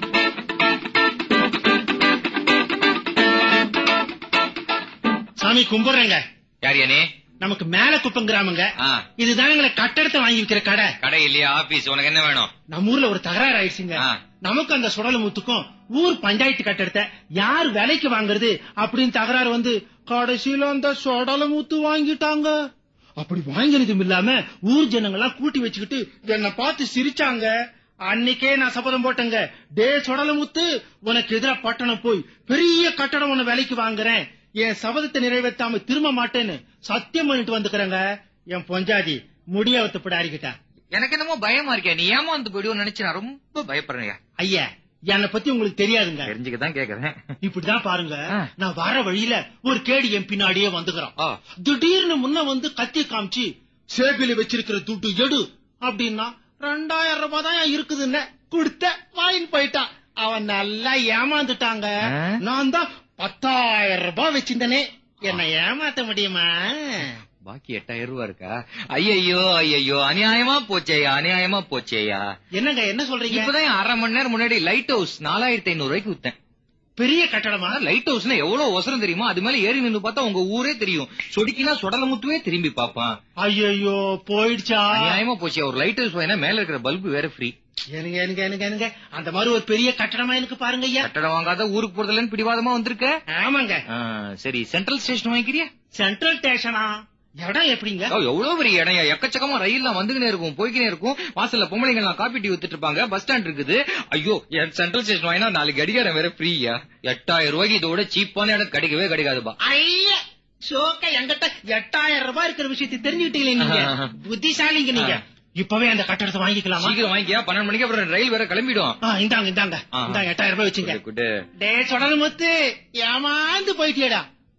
சாமி கும்பிடுறேங்க யார் யானே நமக்கு மேல குப்பம் கிராமங்க ஆ. இதுதான் எங்களை கட்டடத்தை வாங்கி விக்கிற கடை கடை இல்லையா ஆபீஸ் உனக்கு என்ன வேணும் நம்ம ஊர்ல ஒரு தகராறு ஆயிடுச்சுங்க ஆ. நமக்கு அந்த சுடலமுத்துக்கும் ஊர் பஞ்சாயத்து கட்டடத்தை யார் விலைக்கு வாங்குறது அப்படின்னு தகராறு வந்து கடைசியில அந்த சுடலமுத்து வாங்கிட்டாங்க அப்படி வாங்கினதும் இல்லாம ஊர் ஜனங்கெல்லாம் கூட்டி வச்சுக்கிட்டு என்ன பார்த்து சிரிச்சாங்க அன்னைக்கே நான் சபதம் போட்டேங்க டே சுடலமுத்து உனக்கு எதிரா பட்டணம் போய் பெரிய கட்டடம் ஒண்ணு விலைக்கு வாங்குறேன் என் சபதத்தை நிறைவேற்றாம திரும்ப மாட்டேன்னு சத்தியம் பண்ணிட்டு வந்துக்கிறேங்க என் பொஞ்சாதி முடியாவத்து பிடாரிக்கிட்டா எனக்கு என்னமோ பயமா இருக்கே நீ ஏமாந்து போயிடுவோம் நினைச்சு நான் ரொம்ப பயப்படுறேன் ஐயா என்னை பத்தி உங்களுக்கு தெரியாதுங்க தெரிஞ்சுக்கதான் கேக்குறேன் இப்படிதான் பாருங்க ஆ. நான் வர வழியில ஒரு கேடி என் பின்னாடியே வந்துக்கிறோம் ஆ. திடீர்னு முன்ன வந்து கத்தி காமிச்சு சேபில வச்சிருக்கிற துட்டு எடு அப்படின்னா ரெண்டாயிரம் ரூபாய் தான் இருக்குதுன்னு கொடுத்த வாங்கிட்டு போயிட்டான் அவன் நல்லா ஏமாந்துட்டாங்க ஆ? நான் தான் பத்தாயிரம் ரூபாய் வச்சிருந்தனே என்னை ஏமாத்த முடியுமா பாக்கி எட்டாயிரம் ரூபா இருக்கா ஐயையோ ஐயையோ அநியாயமா போச்சேயா அநியாயமா போச்சேயா என்னங்க என்ன சொல்றீங்க இப்பதான் அரை மணி நேரம் முன்னாடி லைட் ஹவுஸ் நாலாயிரத்தி ஐநூறு ரூபாய்க்கு வித்தேன் பெரிய கட்டடமா லைட் ஹவுஸ்னா எவ்வளவு ஒசரம் தெரியுமா அது மேல ஏறி நின்னு பார்த்தா உங்க ஊரே தெரியும் சொடிக்கினா சுடல முத்துவே திரும்பி பாப்பான் ஐயோ போயிடுச்சா அநியாயமா போச்சு ஒரு லைட் ஹவுஸ் வாங்கினா மேல இருக்கிற பல்பு வேற ஃப்ரீ எனக்கு எனக்கு எனக்கு எனக்கு அந்த மாதிரி ஒரு பெரிய கட்டடமா எனக்கு பாருங்க ஐயா கட்டடம் வாங்காத ஊருக்கு போறதுலன்னு பிடிவாதமா வந்திருக்க ஆமாங்க ஆ, சரி சென்ட்ரல் ஸ்டேஷன் வாங்கிக்கிறியா சென்ட்ரல் ஸ்டேஷனா இடம் எப்படிங்க ஓ, எவ்வளவு பெரிய இடம் எக்கச்சக்கமா ரயில்லாம் வந்துகினே இருக்கும் போய்க்கினே இருக்கும் வாசல்ல பொம்பளைங்க எல்லாம் காப்பி டீ வித்துட்டு இருப்பாங்க பஸ் ஸ்டாண்ட் இருக்குது ஐயோ என் சென்ட்ரல் ஸ்டேஷன் வாங்கினா நாளைக்கு கடிகாரம் வேற ஃப்ரீயா எட்டாயிரம் ரூபாய்க்கு இதோட சீப்பான இடம் கிடைக்கவே கிடைக்காதுப்பா ஐயா சோக்க என்கிட்ட எட்டாயிரம் ரூபாய் இருக்கிற விஷயத்தை தெரிஞ்சுக்கிட்டீங்களே நீங்க புத்திசாலிங்க நீங்க இப்பவே அந்த கட்டடத்தை வாங்கிக்கலாமா சீக்கிரம் வாங்கியா பன்னெண்டு மணிக்கு அப்புறம் ரயில் வேற கிளம்பிடும் ஆ, இந்தாங்க இந்தாங்க ஆ. இந்தாங்க எட்டாயிரம் ரூபாய் வச்சுங்க குடு டே சொடல் முத்து ஏமாந்து போயிட்டியடா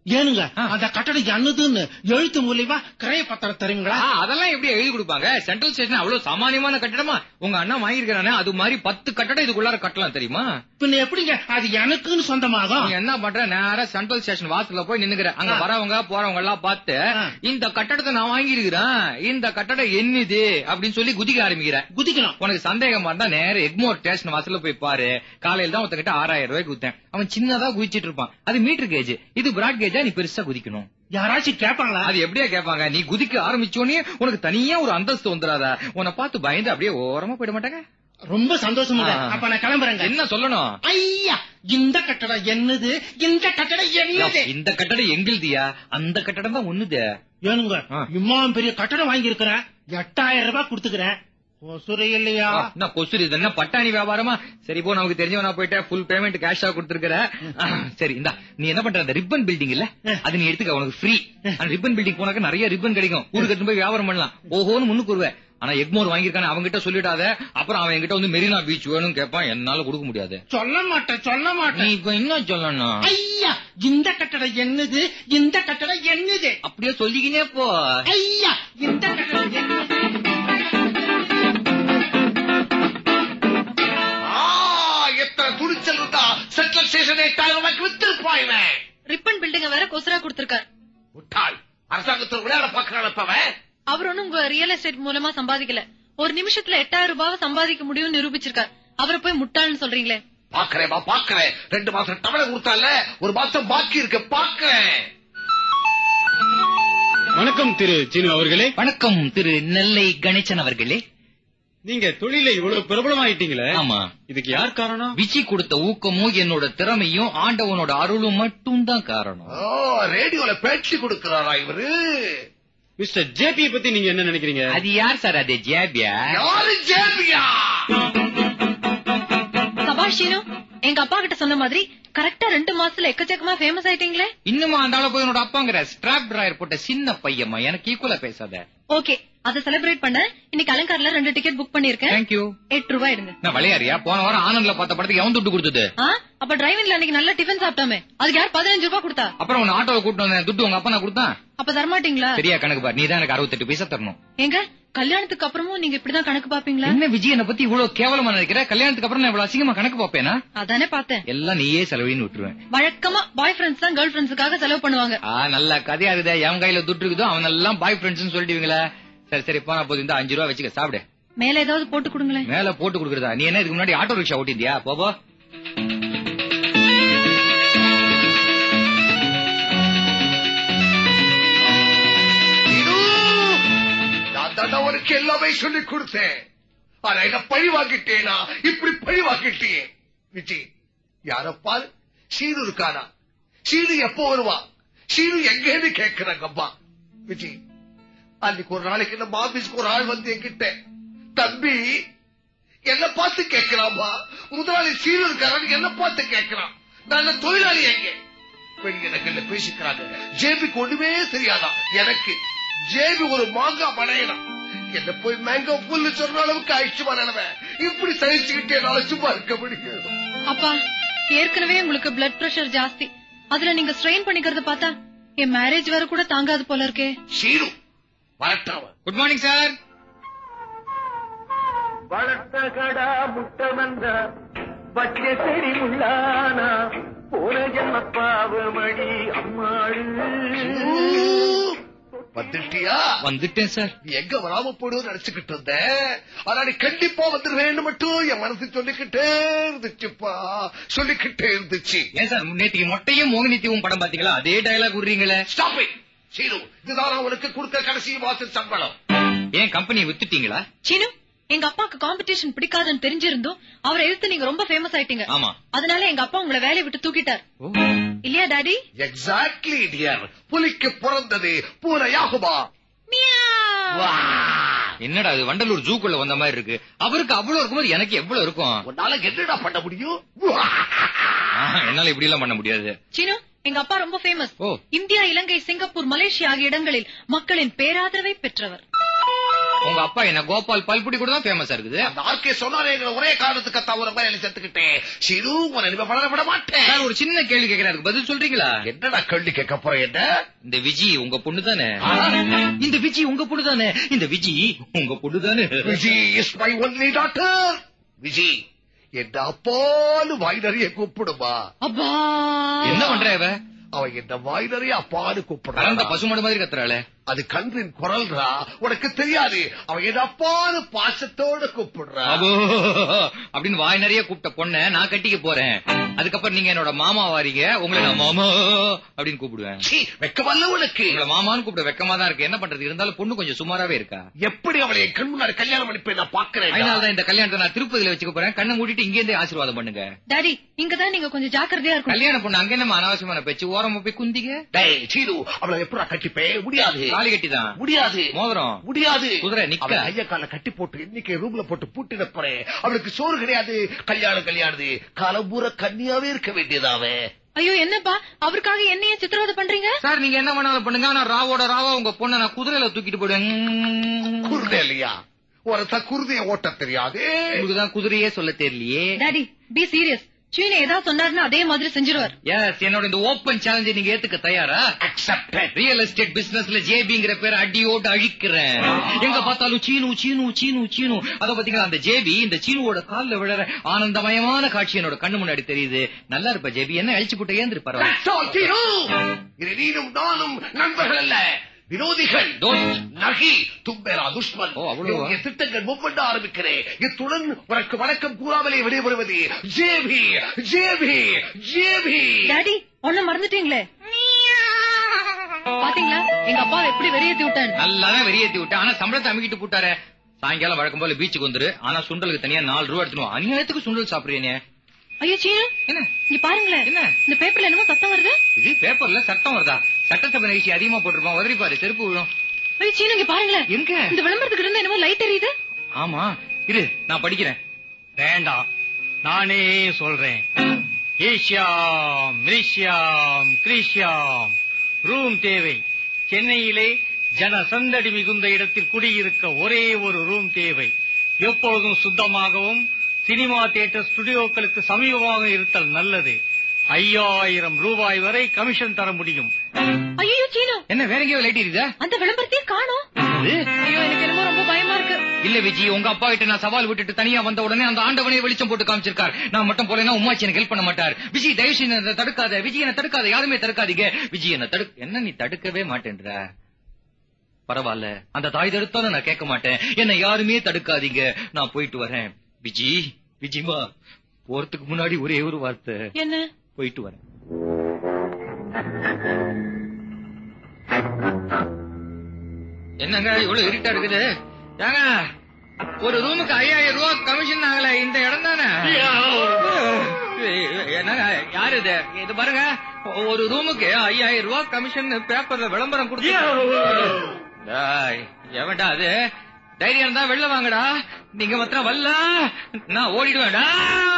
ஏனுங்க அந்த கட்டடம் என்னதுன்னு எழுத்து மூலியமா கிரைய பத்திரம் தருவீங்களா ஆ, அதெல்லாம் எப்படி எழுதி கொடுப்பாங்க சென்ட்ரல் ஸ்டேஷன் அவ்வளவு சாமானியமான கட்டடமா உங்க அண்ணா வாங்கியிருக்கானே அது மாதிரி பத்து கட்டடம் இதுக்குள்ளார கட்டலாம் தெரியுமா பின்ன எப்படிங்க அது எனக்குன்னு சொந்தமாகும் நீ என்ன பண்ற நேரா சென்ட்ரல் ஸ்டேஷன் வாசல்ல போய் நின்னுக்கிற அங்க ஆ. வரவங்க போறவங்க எல்லாம் பார்த்து ஆ. இந்த கட்டடத்தை நான் வாங்கியிருக்கிறேன் இந்த கட்டடம் என்னது அப்படின்னு சொல்லி குதிக்க ஆரம்பிக்கிற குதிக்கணும் உனக்கு சந்தேகமா இருந்தா நேர எக்மோர் ஸ்டேஷன் வாசல்ல போய் பாரு காலையில தான் ஒருத்தங்கிட்ட ஆறாயிரம் ரூபாய்க்கு குத்தேன் அவன் சின்னதா குதிச்சிட்டு இருப்பான் அது மீட்டர் கேஜ் இது பிராட் கேஜா நீ பெருசா குதிக்கணும் யாராச்சும் கேட்பாங்களா அது எப்படியா கேட்பாங்க நீ குதிக்க ஆரம்பிச்சோடனே உனக்கு தனியா ஒரு அந்தஸ்து வந்துடாதா உன்னை பார்த்து பயந்து அப்படியே ஓரமா போயிட மாட்டாங்க ரொம்ப சந்தோஷமுங்க ஆ. அப்ப நான் கிளம்புறேங்க என்ன சொல்லணும் ஐயா இந்த கட்டடம் என்னது இந்த கட்டடம் என்னது இந்த கட்டடம் எங்கில்தியா அந்த கட்டடம் தான் ஒண்ணுது ஏனுங்க ஆ. இம்மாம் பெரிய கட்டடம் வாங்கி இருக்கிறேன் எட்டாயிரம் ரூபாய் கொடுத்துக்கிறேன் ஒசுரை இல்லையா என்ன கொசுரு இது என்ன பட்டாணி வியாபாரமா சரி போ நமக்கு தெரிஞ்சவனா போயிட்ட ஃபுல் பேமெண்ட் கேஷா கொடுத்துருக்கற சரி இந்தா நீ என்ன பண்ற அந்த ரிப்பன் பில்டிங் இல்ல அது நீ எடுத்துக்க உனக்கு ஃப்ரீ அந்த ரிப்பன் பில்டிங் போனாக்க நிறைய ரிப்பன் கிடைக்கும் ஊருக்கு எடுத்து போய் வியாபாரம் பண்ணலாம் ஓஹோன்னு முன்னுக்கு வருவேன் ஆனா எக்மோர் வாங்கியிருக்கானே அவன்கிட்ட சொல்லிட்டாத அப்புறம் அவன் என்கிட்ட வந்து மெரினா பீச் வேணும்னு கேட்பான் என்னால கொடுக்க முடியாது சொல்ல மாட்டேன் சொல்ல நீ மாட்டேன் இப்ப என்ன சொல்லணும் ஐயா இந்த கட்டடம் என்னது இந்த கட்டடம் என்னது அப்படியே சொல்லிக்கினே போ ஐயா இந்த கட்டடம் என்னது ஆ, எத்தனை துணிச்சல் இருந்தா சென்ட்ரல் ஸ்டேஷன் எட்டாயிரம் ரூபாய்க்கு வித்திருப்பான் இவன் ரிப்பன் பில்டிங்க வேற கொசுரா கொடுத்திருக்காரு முட்டாள் அரசாங்கத்தில் விளையாட பாக்குறான் இப்ப அவன் அவர் ஒண்ணும் உங்க ரியல் எஸ்டேட் மூலமா சம்பாதிக்கல ஒரு நிமிஷத்துல எட்டாயிரம் ரூபாவை சம்பாதிக்க முடியும்னு நிரூபிச்சிருக்காரு அவரை போய் முட்டாள்னு சொல்றீங்களே பாக்குறேன் பாக்குறேன் ரெண்டு மாசம் டவலை கொடுத்தால ஒரு மாசம் பாக்கி இருக்கு பாக்குறேன் வணக்கம் திரு சீனு அவர்களே வணக்கம் திரு நெல்லை கணேசன் அவர்களே நீங்க தொழில இவ்வளவு பிரபலமாயிட்டீங்களே ஆமா இதுக்கு யார் காரணம் விஜி கொடுத்த ஊக்கமும் என்னோட திறமையும் ஆண்டவனோட அருளும் மட்டும் தான் காரணம் ஓ ரேடியோல பேட்டி கொடுக்கிறாரா இவரு மிஸ்டர் ஜேபி பத்தி நீங்க என்ன நினைக்கிறீங்க அது யார் சார் அது ஜேபியா யாரு ஜேபியா சபாஷினு எங்க அப்பா கிட்ட சொன்ன மாதிரி கரெக்டா ரெண்டு மாசத்துல எக்கச்சக்கமா ஃபேமஸ் ஆயிட்டீங்களே இன்னுமா அந்த ஆள போய் என்னோட அப்பாங்கிற ஸ்ட்ராப் டிராயர் போட்ட சின்ன பையம்மா எனக்கு ஈக்குவலா பேசாத ஓகே அத செலிப்ரேட் பண்ண இன்னைக்கு அலங்கார்ல ரெண்டு டிக்கெட் புக் பண்ணிருக்கேன் தேங்க்யூ எட்டு ரூபாய் எடுங்க நான் விளையாறியா போன வாரம் ஆனந்த்ல பார்த்த படத்துக்கு எவன் துட்டு கொடுத்தது ஆ அப்ப டிரைவிங்ல அன்னைக்கு நல்ல டிஃபன் சாப்பிட்டாமே அதுக்கு யார் பதினஞ்சு ரூபாய் கொடுத்தா அப்புறம் உன்னை ஆட்டோவை கூட்டு வந்தேன் துட்டு உங்க அப்பா நான் கொடுத்தான் அப்ப தரமாட்டீங்களா சரியா கணக்கு பாரு நீ தான் எனக்கு அறுபத்தெட்டு பைசா தரணும் எங்க கல்யாணத்துக்கு அப்புறமும் நீங்க இப்படிதான் கணக்கு பாப்பீங்களா என்ன விஜய் என்ன பத்தி இவ்வளவு கேவலமா நினைக்கிற கல்யாணத்துக்கு அப்புறம் நான் இவ்வளவு அசிங்கமா கணக்கு பாப்பேனா அதானே பார்த்தேன் எல்லாம் நீயே செலவின்னு விட்டுருவேன் வழக்கமா பாய் ஃப்ரெண்ட்ஸ் தான் கேர்ள் ஃப்ரெண்ட்ஸுக்காக செலவு பண்ணுவாங்க ஆ நல்ல கதையா இருக்குதே எவன் கையில துட்டு இருக்குதோ அவன் எல்லாம் பாய் ஃப்ரெண்ட்ஸ் சொல்லிடுவீங்களா சரி சரி போனா போது இந்த அஞ்சு ரூபா வச்சுக்க சாப்பிடு மேல ஏதாவது போட்டு கொடுங்களேன் மேல போட்டு கொடுக்கறதா நீ என்ன இதுக்கு முன்னாடி ஆட்டோ ரிக்ஷா ஓட்டிந்தியா போபோ நீனு, நான் தாண்டா உனக்கு எல்லாமே சொல்லி கொடுத்தேன் ஆனா என்ன பழி வாங்கிட்டேனா இப்படி பழி வாங்கிட்டே விஜி யார பாரு சீனு இருக்கானா சீனு எப்போ வருவா சீனு எங்கன்னு கேக்குறாங்க அம்மா விஜி அன்னைக்கு ஒரு நாளைக்கு நம்ம ஆபீஸ்க்கு ஒரு ஆள் வந்து என்கிட்ட தம்பி என்ன பார்த்து கேட்கிறாமா முதலாளி சீனு இருக்காரான்னு என்ன பார்த்து கேட்கிறான் நான் என்ன தொழிலாளி எங்க பெண்கிடக்கல்ல பேசிக்கிறாங்க ஜேபிக்கு ஒண்ணுமே தெரியாதா எனக்கு ஜேபி ஒரு மாங்காய் படையணும் என்ன போய் மேங்கோ புல்லு சொல்ற அளவுக்கு ஆயிடுச்சுமா நிலவை இப்படி சகிச்சுக்கிட்டே என்னால சும்மா இருக்க முடியும் அப்பா ஏற்கனவே உங்களுக்கு பிளட் பிரஷர் ஜாஸ்தி அதுல நீங்க ஸ்ட்ரெயின் பண்ணிக்கிறத பார்த்தா என் மேரேஜ் வர கூட தாங்காது போல இருக்கே சீனு வரட்டாவ குட் மார்னிங் சார் வளர்த்த கடா முட்டை வந்த பச்சை செடி முள்ளானா போன ஜென்ம பாவமடி அம்மாடு வந்துட்டியா வந்துட்டேன் சார் நீ எங்க வராம போடுவோம் நினைச்சுக்கிட்டு இருந்தேன் ஆனா நீ கண்டிப்பா வந்துருவேன்னு மட்டும் என் மனசு சொல்லிக்கிட்டே இருந்துச்சுப்பா சொல்லிக்கிட்டே இருந்துச்சு ஏன் சார் நேற்றுக்கு மொட்டையும் மோகினித்தியும் படம் பாத்தீங்களா அதே டயலாக் விடுறீங்களே ஸ்டாப் இட் சீனு இதுதான் நான் உனக்கு கொடுக்க கடைசி மாச சம்பளம் ஏன் கம்பெனியை வித்துட்டீங்களா சீனு எங்க அப்பாக்கு காம்படிஷன் பிடிக்காதுன்னு தெரிஞ்சிருந்தும் அவரை எதிர்த்து நீங்க ரொம்ப ஃபேமஸ் ஆயிட்டீங்க ஆமா அதனால எங்க அப்பா உங்களை வேலையை விட்டு தூக்கிட்டார் இல்லையா டாடி எக்ஸாக்ட்லி டியர் புலிக்கு பிறந்தது பூனையாகுமா என்னடா அது வண்டலூர் ஜூக்குள்ள வந்த மாதிரி இருக்கு அவருக்கு அவ்வளவு இருக்கும்போது எனக்கு எவ்வளவு இருக்கும் உன்னால என்னடா பண்ண முடியும் ஆஹா, என்னால இப்படி எல்லாம் பண்ண முடியாது சீனு எங்க அப்பா ரொம்ப ஃபேமஸ் ஓ. இந்தியா இலங்கை சிங்கப்பூர் மலேசியா ஆகிய இடங்களில் மக்களின் பேராதரவை பெற்றவர் உங்க அப்பா என்ன கோபால் பல்புடி கூட தான் ஃபேமஸா இருக்குது அந்த ஆர்கே சொன்னாரேங்கிற ஒரே காரணத்துக்கு தவிர மாதிரி சேர்த்துக்கிட்டேன் சிறு உன இனிமே வளர விட மாட்டேன் சார் ஒரு சின்ன கேள்வி கேக்குறாரு பதில் சொல்றீங்களா என்னடா கேள்வி கேட்க போறேன் என்ன இந்த விஜி உங்க பொண்ணு தானே இந்த விஜி உங்க பொண்ணு தானே இந்த விஜி உங்க பொண்ணு தானே Viji is my only daughter Viji என்ன அப்பான்னு வாய் நிறைய கூப்பிடுமா அப்பா என்ன பண்ற இவ அவன் என்ன வாய் நிறைய அப்பான்னு கலந்த கூப்பிடுறான் பசுமாடு மாதிரி கத்துறாளே அது கன்றின் குரல்றா உனக்கு தெரியாது அவன் என்ன அப்பான்னு பாசத்தோட கூப்பிடுறான் அபோ அப்படின்னு வாய் நிறைய கூப்பிட்ட பொண்ண நான் கட்டிக்க போறேன் அதுக்கப்புறம் நீங்க என்னோட மாமா வாரீங்க உங்களை நான் மாமா அப்படின்னு கூப்பிடுவேன் சீ, வெக்கமல்ல உனக்கு உங்களை மாமான்னு கூப்பிட வெக்கமா தான் இருக்கு என்ன பண்றது இருந்தாலும் பொண்ணு கொஞ்சம் சுமாராவே இருக்கா எப்படி அவளை என் கண் முன்னாடி கல்யாணம் பண்ணிப்பேன் நான் பாக்குறேன் அதனாலதான் இந்த கல்யாணத்தை நான் திருப்பதியில வச்சுக்க போறேன் கண்ணை மூடிட்டு இங்க இருந்தே ஆசீர்வாதம் பண்ணுங்க டாடி இங்கதான் நீங்க கொஞ்சம் ஜாக்கிரதையா இருக்கணும் கல்யாண பொண்ணு அங்க நம்ம அனாவசியமான பேச்சு ஓரமா போய் குந்திங்க டேய் சீரு அவளை எப்படா கட்டிப்பேன் முடியாது தாலி கட்டிதான் முடியாது மோதிரம் முடியாது குதிரை நிக்க. அவளை கைய கால கட்டி போட்டு இன்னைக்கு ரூம்ல போட்டு பூட்டிட போறேன் அவளுக்கு சோறு கிடையாது கல்யாணம் கல்யாணது காலம்பூர கன்னியாவே இருக்க வேண்டியதாவே ஐயோ என்னப்பா அவருக்காக என்னையே சித்திரவதை பண்றீங்க சார் நீங்க என்ன வேணாலும் பண்ணுங்க ஆனா ராவோட ராவா உங்க பொண்ணை நான் குதிரையில தூக்கிட்டு போயிடுவேன் குருதை இல்லையா ஒரு குருதைய ஓட்ட தெரியாது உங்களுக்கு தான் குதிரையே சொல்ல தெரியலையே டாடி பி சீரியஸ் சீனு ஏதாவது சொன்னாருன்னா அதே மாதிரி செஞ்சிருவார் எஸ் என்னோட இந்த ஓப்பன் சேலஞ்சை நீங்க ஏத்துக்க தயாரா அக்செப்டட் ரியல் எஸ்டேட் பிசினஸ்ல ஜேபிங்கிற பேர் அடியோட்டு அழிக்கிறேன் எங்க பார்த்தாலும் சீனு சீனு சீனு சீனு அத பாத்தீங்களா அந்த ஜேபி இந்த சீனுவோட கால்ல விழற ஆனந்தமயமான காட்சி என்னோட கண்ணு முன்னாடி தெரியுது நல்லா இருப்ப ஜேபி என்ன அழிச்சு போட்டு ஏந்திரு பரவாயில்ல இது நீனும் நானும் நண்பர்கள் அல்ல விரோதிகள் தோஸ்த். நகி தும்பேரா துஷ்மன் ஓ, அவ்வளவா? உன்னுடைய திட்டங்கள் ஒவ்வொன்று ஆரம்பிக்கிறேன் இத்துடன் உனக்கு வணக்கம் கூறாமலே விடைபெறுவது ஜேபி ஜேபி ஜேபி டாடி ஒன்ன மறந்துட்டீங்களே பாத்தீங்களா எங்க அப்பா எப்படி வெளியேத்தி விட்டான் நல்லாதான் வெறியேத்தி விட்டு ஆனா சம்பளத்தை அமைக்கிட்டு போட்டாரு சாயங்காலம் வழக்கம் போல பீச்சுக்கு வந்துரு ஆனா சுண்டலுக்கு தனியா நாலு ரூபா எடுத்துருவோம் அநியாயத்துக்கு சுண்டல் சாப்பிடுறீங்க ஐயோ சீனு என்ன இங்க பாருங்களேன் என்ன? இந்த பேப்பர்ல என்னமோ சத்தம் வருது இது பேப்பர்ல சட்டம் வருதா சட்டசபை நிகழ்ச்சி அதிகமா போட்டிருப்பான் உதறி பாரு செருப்பு விழும் ஐயோ சீனு இங்க பாருங்களேன் எங்க இந்த விளம்பரத்துக்கு இருந்து என்னமோ லைட் எரியுது ஆமா இரு நான் படிக்கிறேன் வேண்டாம் நானே சொல்றேன் ஈஷ்யாம் மிரிஷ்யாம் கிரீஷ்யாம் ரூம் தேவை சென்னையிலே ஜன சந்தடி மிகுந்த இடத்தில் குடியிருக்க ஒரே ஒரு ரூம் தேவை எப்பொழுதும் சுத்தமாகவும் சினிமா தியேட்டர் ஸ்டுடியோக்களுக்கு சமீபமாக இருத்தல் நல்லது ஐயாயிரம் ரூபாய் வரை கமிஷன் தர முடியும் ஐயோ சீனு என்ன வேற எங்கேயோ லைட் இருக்குதா அந்த விளம்பரத்தையே காணோம் ஐயோ எனக்கு என்னமோ ரொம்ப பயமா இருக்கு இல்ல விஜி உங்க அப்பா கிட்ட நான் சவால் விட்டுட்டு தனியா வந்த உடனே அந்த ஆண்டவனே வெளிச்சம் போட்டு காமிச்சிருக்கார் நான் மட்டும் போலேன்னா உமாச்சி எனக்கு ஹெல்ப் பண்ண மாட்டார் விஜி தயவு செய்து என்னை தடுக்காத விஜி என்ன தடுக்காத யாருமே தடுக்காதீங்க விஜி என்ன தடு என்ன நீ தடுக்கவே மாட்டேன்ற பரவாயில்ல அந்த தாய் தடுத்தாலும் நான் கேட்க மாட்டேன் என்ன யாருமே தடுக்காதீங்க நான் போயிட்டு வரேன் விஜி விஜிமா போறதுக்கு முன்னாடி ஒரே ஒரு வார்த்தை என்ன போயிட்டு வரேன் என்னங்க இவ்வளவு இருட்டா இருக்குது ஏங்க ஒரு ரூமுக்கு ஐயாயிரம் ரூபாய் கமிஷன் ஆகல இந்த இடம் தானே என்னங்க யாரு இது இது பாருங்க ஒரு ரூமுக்கு ஐயாயிரம் ரூபாய் கமிஷன் பேப்பர்ல விளம்பரம் கொடுத்து எவன்டா அது தைரியம் இருந்தா வெளில வாங்கடா நீங்க மாத்திரம் வரல நான் ஓடிடுவேன்டா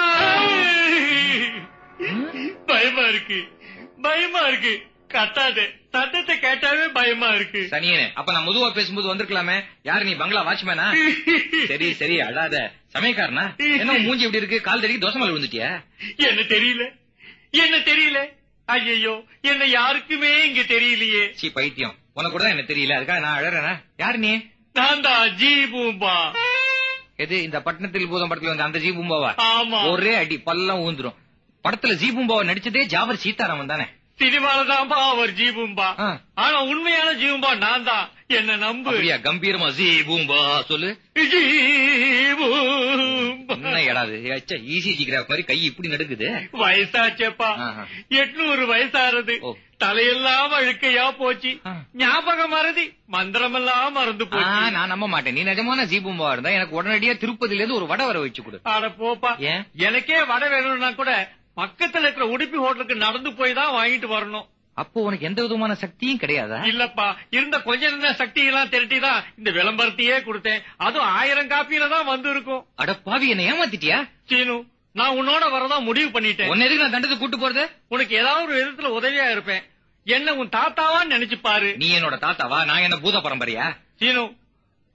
பயமா இருக்கு பயமா இருக்கு கத்தாத சத்தத்தை கேட்டாவே பயமா இருக்கு சனியனே அப்ப நான் முதுவா பேசும்போது வந்திருக்கலாமே யாரு நீ பங்களா வாட்ச்மேனா சரி சரி அழாத சமயக்காரனா என்ன உன் மூஞ்சி எப்படி இருக்கு கால் தடிக்கு தோசை மேல விழுந்துட்டியா என்ன தெரியல என்ன தெரியல ஐயோ என்ன யாருக்குமே இங்க தெரியலையே சீ பைத்தியம் உனக்கு கூட தான் என்ன தெரியல அதுக்காக நான் அழறேனா யாரு நீ நான் தான் ஜி பூம்பா எது இந்த பட்டணத்தில் பூதம் படத்துல வந்து அந்த ஜீபூம்பாவா ஆமா ஒரே அடி பல்லம் ஊந்துரும் படத்துல ஜீபூம்பாவை நடிச்சதே ஜாவர் சீதாராமன் தானே சினிமால தான்பா அவர் ஜி பூம்பா ஆ. ஆனா உண்மையான ஜீவம்பா நான் தான் என்ன நம்பு அப்படியா கம்பீரமா ஜீபூம்பா சொல்லு ஜீ பூம்பா. என்ன எடாது ஈஸி கிராஃப் மாதிரி கை இப்படி நடுக்குது வயசாச்சேப்பா ஆஹா. எட்நூறு வயசாறது ஓ. தலையெல்லாம் அழுக்கையா போச்சு ஆ. ஞாபகம் மறதி மந்திரமெல்லாம் மறந்து ஆ, போச்சு நான் நம்ப மாட்டேன் நீ நிஜமான ஜீபூம்பா இருந்தா எனக்கு உடனடியா திருப்பதில இருந்து ஒரு வடை வர வச்சு கொடு அட போப்பா ஏன்? எனக்கே வடை வேணும்னா கூட பக்கத்துல இருக்கிற உடுப்பி ஹோட்டலுக்கு நடந்து போய் தான் வாங்கிட்டு வரணும் அப்போ உனக்கு எந்த விதமான சக்தியும் கிடையாதா இல்லப்பா இருந்த கொஞ்ச இருந்த சக்தி எல்லாம் திரட்டி தான் இந்த விளம்பரத்தையே கொடுத்தேன் அதுவும் ஆயிரம் காப்பியில தான் வந்து இருக்கும் அட பாவி என்ன ஏமாத்திட்டியா சீனு நான் உன்னோட வரதா முடிவு பண்ணிட்டேன் உன்ன எதுக்கு நான் தண்டத்துக்கு கூட்டு போறது உனக்கு ஏதாவது ஒரு விதத்துல உதவியா இருப்பேன் என்ன உன் தாத்தாவான்னு நினைச்சு பாரு நீ என்னோட தாத்தாவா நான் என்ன பூத பரம்பரையா சீனு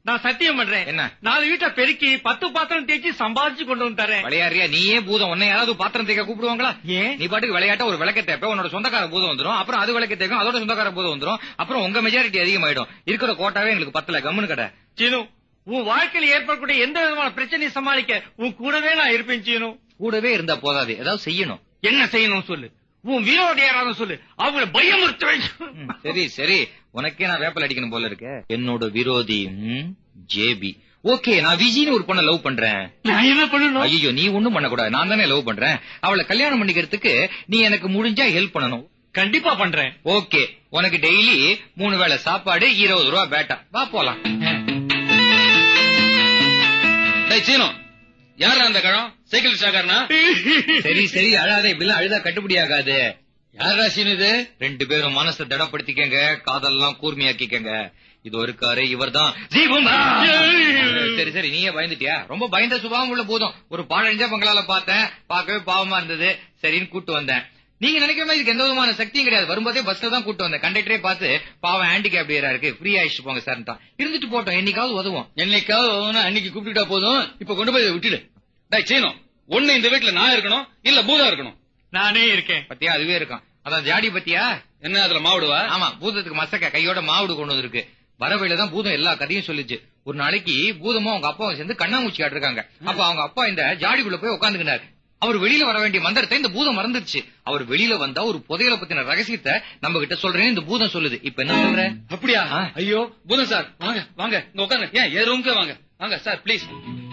நான் சத்தியம் பண்றேன் என்ன? நாலு வீட்டை பெருக்கி பத்து பாத்திரம் தேய்ச்சி சம்பாதிச்சு கொண்டு வந்து தரேன் விளையாடுறியா நீயே பூதம் உன்னை யாராவது பாத்திரம் தேய்க்க கூப்பிடுவாங்களா ஏன்? நீ பாட்டுக்கு விளையாட்ட ஒரு விளக்க தேப்ப உன்னோட சொந்தக்கார பூதம் வந்துரும் அப்புறம் அது விளக்க தேக்கும் அதோட சொந்தக்கார பூதம் வந்துரும் அப்புறம் உங்க மெஜாரிட்டி அதிகமாயிடும் இருக்கிற கோட்டாவே எங்களுக்கு பத்தல கம்முன்னு கடை சீனு உன் வாழ்க்கையில் ஏற்படக்கூடிய எந்த விதமான பிரச்சனையை சமாளிக்க உன் கூடவே நான் இருப்பேன் சீனு கூடவே இருந்தா போதாது ஏதாவது செய்யணும் என்ன செய்யணும் சொல்லு உன் வீரோட யாராவது சொல்லு அவங்கள பயமுறுத்துவேன் ம், சரி சரி உனக்கே நான் வேப்பல் அடிக்கணும் போல இருக்க என்னோட விரோதி ம், ஜேபி ஓகே நான் விஜின்னு ஒரு பொண்ணை லவ் பண்றேன் நான் என்ன பண்ணணும் ஐயோ நீ ஒண்ணும் பண்ணக்கூடாது நான் தானே லவ் பண்றேன் அவளை கல்யாணம் பண்ணிக்கிறதுக்கு நீ எனக்கு முடிஞ்சா ஹெல்ப் பண்ணணும் கண்டிப்பா பண்றேன் ஓகே உனக்கு டெய்லி மூணு வேளை சாப்பாடு இருபது ரூபா பேட்டா வா போலாம் டேய் சீனோ யாரா அந்த கழம் சைக்கிள் ரிக்ஷாக்காரனா சரி சரி அழாதே இப்படிலாம் அழுதா கட்டுப்படி ஆகாது யாரா சீனு இது ரெண்டு பேரும் மனசை திடப்படுத்திக்கங்க காதெல்லாம் கூர்மையாக்கிக்கங்க இது ஒரு காரு இவர்தான் சரி சரி நீயே பயந்துட்டியா ரொம்ப பயந்த சுபாவம் உள்ள போதும் ஒரு பாழஞ்ச பங்களால பார்த்தேன் பார்க்கவே பாவமா இருந்தது சரின்னு கூட்டு வந்தேன் நீங்க நினைக்கிற மாதிரி இதுக்கு எந்த விதமான சக்தியும் கிடையாது வரும்போதே பஸ்ல தான் கூட்டு வந்தேன் கண்டக்டரே பார்த்து பாவம் ஹேண்டிகேப் இருக்கு ஃப்ரீ ஆயிடுச்சு போங்க சார் தான் இருந்துட்டு போட்டோம் என்னைக்காவது உதவும் என்னைக்காவது அவன அன்னைக்கு கூப்பிட்டுட்டா போதும் இப்ப கொண்டு போய் இதை விட்டுடு டேய் சீனோ ஒண்ணு இந்த வீட்டுல நான் இருக்கணும் இல்ல பூதம் இருக்கணும் நானே இருக்கேன் பத்தியா அதுவே இருக்கும் அதான் ஜாடி பத்தியா என்ன அதுல மாவுடுவா ஆமா பூதத்துக்கு மசக்க கையோட மாவுடு கொண்டு வந்திருக்கு வரவையில தான் பூதம் எல்லா கதையும் சொல்லுச்சு ஒரு நாளைக்கு பூதமும் அவங்க அப்பாவும் சேர்ந்து கண்ணாமூச்சி காட்டிருக்காங்க அப்ப அவங்க அப்பா இந்த ஜாடிக்குள்ள போய் உட்காந்துக்கினாரு அவர் வெளியில வர வேண்டிய மந்திரத்தை இந்த பூதம் மறந்துருச்சு அவர் வெளியில வந்தா ஒரு புதையல பத்தின ரகசியத்தை நம்ம கிட்ட சொல்றேன்னு இந்த பூதம் சொல்லுது இப்ப என்ன சொல்ற அப்படியா ஆ. ஐயோ பூதம் சார் வாங்க வாங்க இங்க உட்காருங்க ஏன் என் ரூம்க்கு வாங்க வாங்க சார் ப்ளீஸ்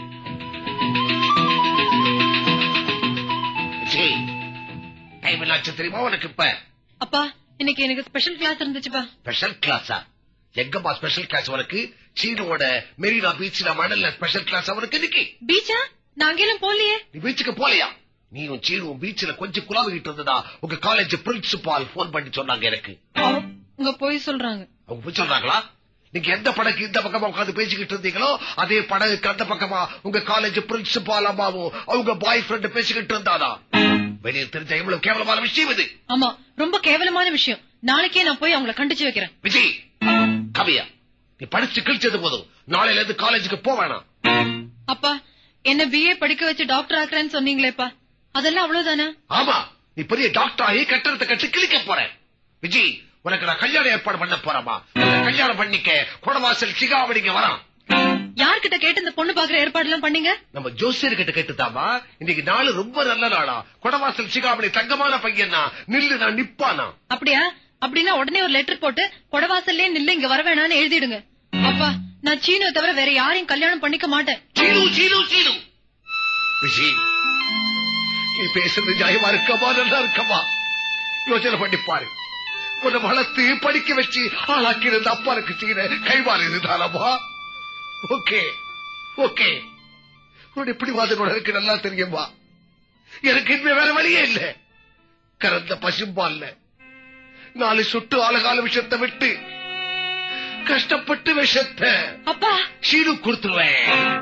விஜய் டைம் என்னாச்சு தெரியுமா உனக்கு இப்ப அப்பா இன்னைக்கு எனக்கு ஸ்பெஷல் கிளாஸ் இருந்துச்சுப்பா ஸ்பெஷல் கிளாஸா எங்கம்மா ஸ்பெஷல் கிளாஸ் உனக்கு சீனோட மெரினா பீச்ல மணல்ல ஸ்பெஷல் கிளாஸ் அவனுக்கு இன்னைக்கு பீச்சா நான் அங்கெல்லாம் போலியே நீ பீச்சுக்கு போலையா நீயும் சீனும் பீச்ல கொஞ்சம் குழாவிட்டு இருந்ததா உங்க காலேஜ் பிரின்சிபால் போன் பண்ணி சொன்னாங்க எனக்கு உங்க போய் சொல்றாங்க அவங்க போய் சொல்றாங்களா நீங்க எந்த படகு இந்த பக்கமா உட்கார்ந்து பேசிக்கிட்டு இருந்தீங்களோ அதே படகுக்கு அந்த பக்கமா உங்க காலேஜ் பிரின்சிபால் அம்மாவும் அவங்க பாய் ஃப்ரெண்ட் பேசிக்கிட்டு இருந்தாதா வெளியே தெரிஞ்ச எவ்வளவு கேவலமான விஷயம் இது ஆமா ரொம்ப கேவலமான விஷயம் நாளைக்கே நான் போய் அவங்கள கண்டிச்சு வைக்கிறேன் விஜய் கவியா நீ படிச்சு கிழிச்சது போதும் நாளையில இருந்து காலேஜுக்கு போக வேணாம் அப்பா என்ன பிஏ படிக்க வச்சு டாக்டர் ஆக்குறேன்னு சொன்னீங்களேப்பா அதெல்லாம் அவ்வளவுதானே ஆமா நீ பெரிய டாக்டர் ஆகி கட்டடத்தை கட்டி கிழிக்க போற விஜய் உனக்கு நான் கல்யாணம் ஏற்பாடு பண்ண போறேமா உன்னை கல்யாணம் பண்ணிக்க குடவாசல் சிகாவடிங்க வரான் யார்கிட்ட கேட்டு இந்த பொண்ணு பாக்குற ஏற்பாடு எல்லாம் பண்ணீங்க நம்ம ஜோசியர் கிட்ட கேட்டுதாமா இன்னைக்கு நாள் ரொம்ப நல்ல நாளா குடவாசல் சிகாமணி தங்கமான பையனா நில்லு நான் நிப்பானா அப்படியா அப்படின்னா உடனே ஒரு லெட்டர் போட்டு கொடவாசல்லே நில்லு இங்க வர வேணாம்னு எழுதிடுங்க அப்பா நான் சீனு தவிர வேற யாரையும் கல்யாணம் பண்ணிக்க மாட்டேன் சீனு சீனு சீனு விஜய் நீ பேசுறது நியாயமா இருக்கமா நல்லா இருக்கமா யோசனை பண்ணி பாரு உன்னை வளர்த்து படிக்க வச்சு ஆளாக்கி இருந்த அப்பா இருக்கு செய்யற கைமாறு இருந்தாலமா ஓகே ஓகே உன்னுடைய பிடிவாதனோட இருக்கு நல்லா தெரியுமா எனக்கு இனிமே வேற வழியே இல்ல கறந்த பசும்பால்ல நாலு சுட்டு ஆலகால விஷத்தை விட்டு கஷ்டப்பட்டு விஷத்தை அப்பா சீனு கொடுத்துருவேன்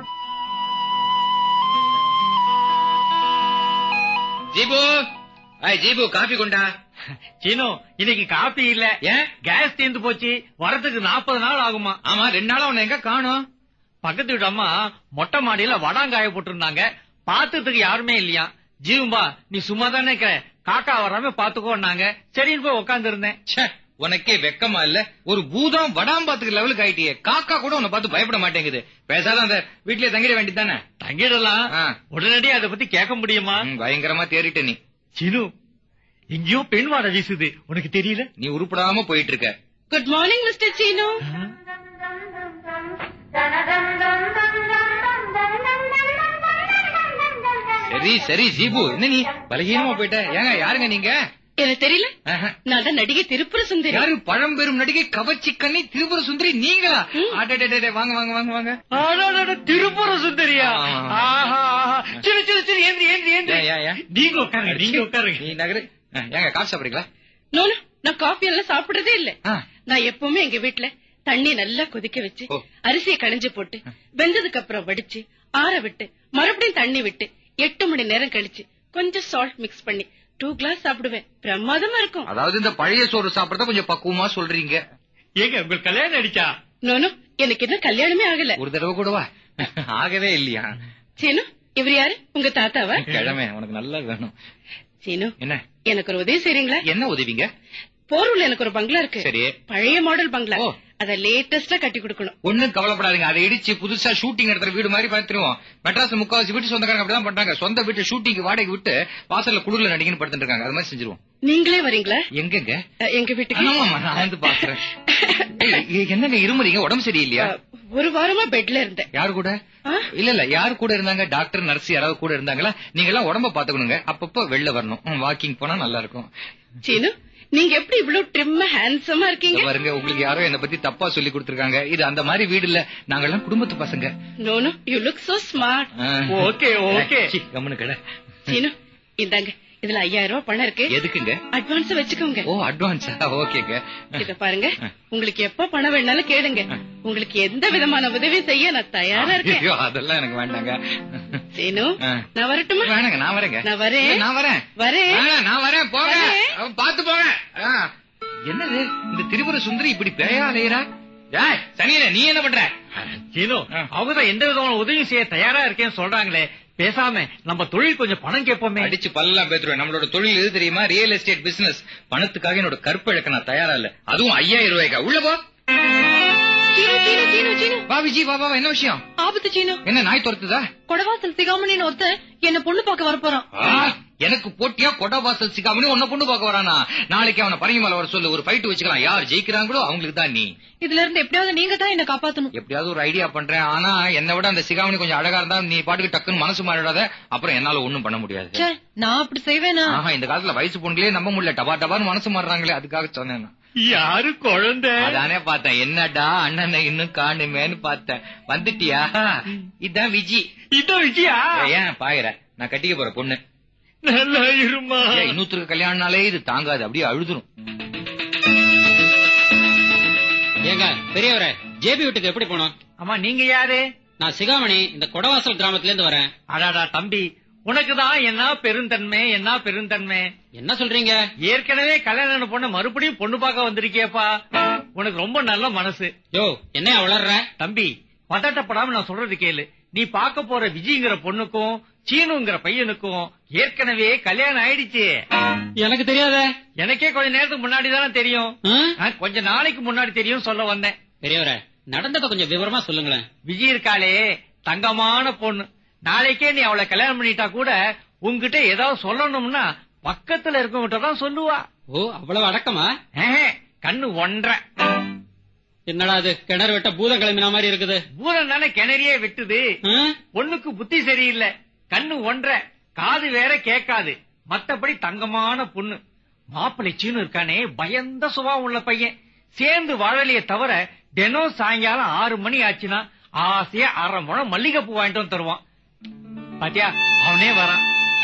ஜீபு ஐய் ஜீபு காபி கொண்டா சீனு இன்னைக்கு காப்பி இல்ல ஏன் கேஸ் தீர்ந்து போச்சு வரதுக்கு நாற்பது நாள் ஆகுமா ஆமா ரெண்டு நாளா உன்னை எங்க காணும் பக்கத்து வீட்டு அம்மா மொட்டை மாடியில வடாங்காய போட்டிருந்தாங்க பாத்துறதுக்கு யாருமே இல்லையா ஜீவம்பா நீ சும்மா தானே இருக்க காக்கா வராம பாத்துக்கோன்னாங்க சரின்னு போய் உட்கார்ந்து இருந்தேன் ச்சே, உனக்கே வெக்கமா இல்ல ஒரு பூதம் வடாம்பாத்துக்கு லெவலுக்கு ஆயிட்டியே காக்கா கூட உன்னை பார்த்து பயப்பட மாட்டேங்குது பேசாத அந்த வீட்லயே தங்கிட வேண்டியதானே தங்கிடலாம் ஆ. உடனடியா அதை பத்தி கேட்க முடியுமா பயங்கரமா தேறிட்ட நீ சினு எங்கேயோ பெண் வாட வீசுது உனக்கு தெரியல நீ உருப்படாம போயிட்டு இருக்க குட் மார்னிங் மிஸ்டர் சீனு சரி சரி ஜீபு என்ன நீ பலகீனமா போயிட்ட ஏங்க யாருங்க நீங்க எனக்கு தெரியல ஆஹா. நான் தான் நடிகை திருப்புர சுந்தரி யாரு பழம்பெரும் நடிகை கவச்சி கண்ணி திரிபுர சுந்தரி நீங்களா அடடடடே, வாங்க வாங்க வாங்க வாங்க அடடட, திருப்புர சுந்தரியா ஆ. ஆஹா, ஆஹா. சரி சரி சரி ஏந்திரி ஏந்திரி ஏந்திரி ஏன், ஏன், ஏன்? நீங்க உட்காருங்க நீங்க உட்காருங்க நீ நகரு ஆ, ஏங்க காசு சாப்பிடுறீங்களா நோனு நான் காஃபி எல்லாம் சாப்பிடுறதே இல்ல ஆ. நான் எப்பவுமே எங்க வீட்ல தண்ணி நல்லா கொதிக்க வச்சு ஓ. அரிசியை களைஞ்சு போட்டு வெந்ததுக்கு அப்புறம் வடிச்சு ஆற விட்டு மறுபடியும் தண்ணி விட்டு எட்டு மணி நேரம் கழிச்சு கொஞ்சம் சால்ட் மிக்ஸ் பண்ணி டூ கிளாஸ் சாப்பிடுவேன் பிரமாதமா இருக்கும் அதாவது இந்த பழைய சோறு சாப்பிடறத கொஞ்சம் பக்குவமா சொல்றீங்க ஏங்க உங்களுக்கு கல்யாணம் அடிச்சா நோனு எனக்கு என்ன கல்யாணமே ஆகல ஒரு தடவை கூடவா ஆகவே இல்லையா சீனு இவர் யாரு உங்க தாத்தாவா கிழமை உனக்கு நல்லா வேணும் சீனு என்ன எனக்கு ஒரு உதவி செய்றீங்களா என்ன உதவிங்க போரூர்ல எனக்கு ஒரு பங்களா இருக்கு சரி பழைய மாடல் பங்களா ஓ. அத லேட்டஸ்டா கட்டி கொடுக்கணும் ஒண்ணும் கவலைப்படாதீங்க அதை இடிச்சு புதுசா ஷூட்டிங் எடுக்கிற வீடு மாதிரி பார்த்துருவோம் மெட்ராஸ் முக்காவாசி வீட்டு சொந்தக்காரங்க அப்படிதான் பண்றாங்க சொந்த வீட்டு ஷூட்டிங் வாடகை விட்டு வாசல்ல குளிர்ல நடிகன்னு படுத்துட்டு இருக்காங்க அது மாதிரி செஞ்சிருவோம் நீங்களே வரீங்களா எங்கங்க அஹ், எங்க வீட்டுக்கு ஆமாமா நான் வந்து பாக்குறேன் ஏய், ஏய், என்னங்க இருமுறீங்க உடம்பு சரியில்லையா அஹ், ஒரு வாரமா பெட்ல இருந்தேன் யாரு கூட ஆ? இல்ல இல்ல யாரு கூட இருந்தாங்க டாக்டர் நர்ஸ் யாராவது கூட இருந்தாங்களா நீங்க எல்லாம் உடம்ப பாத்துக்கணுங்க அப்பப்ப வெளில வரணும் வாக்கிங் போனா நல்லா இருக்கும் சீனு நீங்க எப்படி இவ்வளவு ட்ரிம்மா ஹேண்ட்ஸமா இருக்கீங்க இதோ பாருங்க உங்களுக்கு யாரோ என்ன பத்தி தப்பா சொல்லி கொடுத்திருக்காங்க இது அந்த மாதிரி வீடு இல்ல நாங்கெல்லாம் குடும்பத்து பசங்க no no you look so smart ஆ. ஓகே ஓகே சீ, கம்முனு கடை சீனு இந்தாங்க இதுல ஐயாயிரம் ரூபாய் பணம் இருக்கு எதுக்குங்க அட்வான்ஸ் வச்சுக்கோங்க ஓ அட்வான்ஸா ஓகேங்க இத பாருங்க உங்களுக்கு எப்ப பணம் வேணாலும் கேளுங்க உங்களுக்கு எந்த விதமான உதவி செய்ய நான் தயாரா இருக்கேன் ஐயோ, அதெல்லாம் எனக்கு வேண்டாங்க சீனு ஆ. நான் வரட்டுமா வேணாங்க நான் வரேங்க நான் வரேன். இல்ல, நான் வரேன் வரேன். வேணாம், நான் வரேன் போங்க வரேன். அவ பாத்து போங்க ஆ. என்னது இந்த திரிபுர சுந்தரி இப்படி பேயா அலையறா ஏய் சனியல நீ என்ன பண்ற சீனு ஆ. அவங்கதான் எந்த விதமான உதவியும் செய்ய தயாரா இருக்கேன்னு சொல்றாங்களே பேசாம நம்ம தொழில் கொஞ்சம் பணம் கேட்போமே அடிச்சு பல்லாம் பேத்துருவேன் நம்மளோட தொழில் எது தெரியுமா ரியல் எஸ்டேட் பிசினஸ் பணத்துக்காக என்னோட கற்பழக்க நான் தயாரா இல்ல அதுவும் ஐயாயிரம் ரூபாய்க்கா உள்ள போ சீனு சீனு சீனு சீனு வா விஜி வா வா வா, என்ன விஷயம் ஆபத்து சீனு என்ன நாய் துரத்துதா கொடவாசல் சிகாமணின்னு ஒருத்தன் என்ன பொண்ணு பார்க்க வரப்போறான் ஆ, எனக்கு போட்டியா கொடவாசல் சிக்காமனு உன்ன பொண்ணு பார்க்க வரானா நாளைக்கு அவனை பரங்கிமலை வர சொல்லு ஒரு ஃபைட் வச்சுக்கலாம் யார் ஜெயிக்கிறாங்களோ அவங்களுக்கு தான் நீ இதுல இருந்து எப்படியாவது நீங்க தான் என்ன காப்பாத்தணும் எப்படியாவது ஒரு ஐடியா பண்றேன் ஆனா என்னை விட அந்த சிகாமணி கொஞ்சம் அழகா இருந்தா நீ பாட்டுக்கு டக்குன்னு மனசு மாறிடாத அப்புறம் என்னால ஒண்ணும் பண்ண முடியாது ச்சே, நான் அப்படி செய்வேனா ஆஹா இந்த காலத்துல வயசு பொண்ணுகளே நம்ப முடியல டபா டபான்னு மனசு மாறுறாங்களே அதுக்காக சொன்னேன் நான். யாரு குழந்தை அதானே பார்த்தேன் என்னடா அண்ணனை இன்னும் காணுமேன்னு பார்த்தேன் வந்துட்டியா இதான் விஜி இதான் விஜயா ஏன் பாயிர நான் கட்டிக்க போற பொண்ணு நல்லா இருமா ஏய், இன்னொருத்தருக்கு கல்யாணம்னாலே இது தாங்காது அப்படியே அழுதுரும் ஏங்க பெரியவரே ஜேபி வீட்டுக்கு எப்படி போனோம் ஆமா நீங்க யாரு நான் சிகாமணி இந்த கொடவாசல் கிராமத்துல இருந்து வரேன் அடாடா தம்பி உனக்குதான் என்ன பெருந்தன்மை என்ன பெருந்தன்மை என்ன சொல்றீங்க ஏற்கனவே கல்யாணம் பொண்ணு மறுபடியும் பொண்ணு பார்க்க வந்திருக்கியப்பா உனக்கு ரொம்ப நல்ல மனசு யோ என்னையா வளர்ற தம்பி பதட்டப்படாம நான் சொல்றது கேளு நீ பார்க்க போற விஜய்ங்கிற பொண்ணுக்கும் சீனுங்கிற பையனுக்கும் ஏற்கனவே கல்யாணம் ஆயிடுச்சு எனக்கு தெரியாத எனக்கே கொஞ்ச நேரத்துக்கு முன்னாடி தானே தெரியும் ஆ, கொஞ்ச நாளைக்கு முன்னாடி தெரியும் சொல்ல வந்தேன் பெரியவரே நடந்தத கொஞ்சம் விவரமா சொல்லுங்களேன் விஜய் இருக்காளே தங்கமான பொண்ணு நாளைக்கே நீ அவளை கல்யாணம் பண்ணிட்டா கூட உன்கிட்ட ஏதாவது சொல்லணும்னா பக்கத்துல இருக்கவங்கிட்ட தான் சொல்லுவா ஓ அவ்வளவு அடக்கமா ஏஹே, கண்ணு ஒன்றரை என்னடா அது கிணறு வெட்ட பூதம் கிளம்பின மாதிரி இருக்குது பூரம் தானே கிணறியே வெட்டுது ஆ? பொண்ணுக்கு புத்தி சரியில்லை கண்ணு ஒன்றரை காது வேற கேட்காது மத்தபடி தங்கமான பொண்ணு மாப்பிள்ளை சீனு இருக்கானே பயந்த சுபாவம் உள்ள பையன் சேர்ந்து வாழலையே தவிர தினம் சாயங்காலம் ஆறு மணி ஆச்சுன்னா ஆசையா அரை முழம் மல்லிகைப்பூ வாங்கிட்டு வந்து தருவான் பாத்தியா அவனே வரான்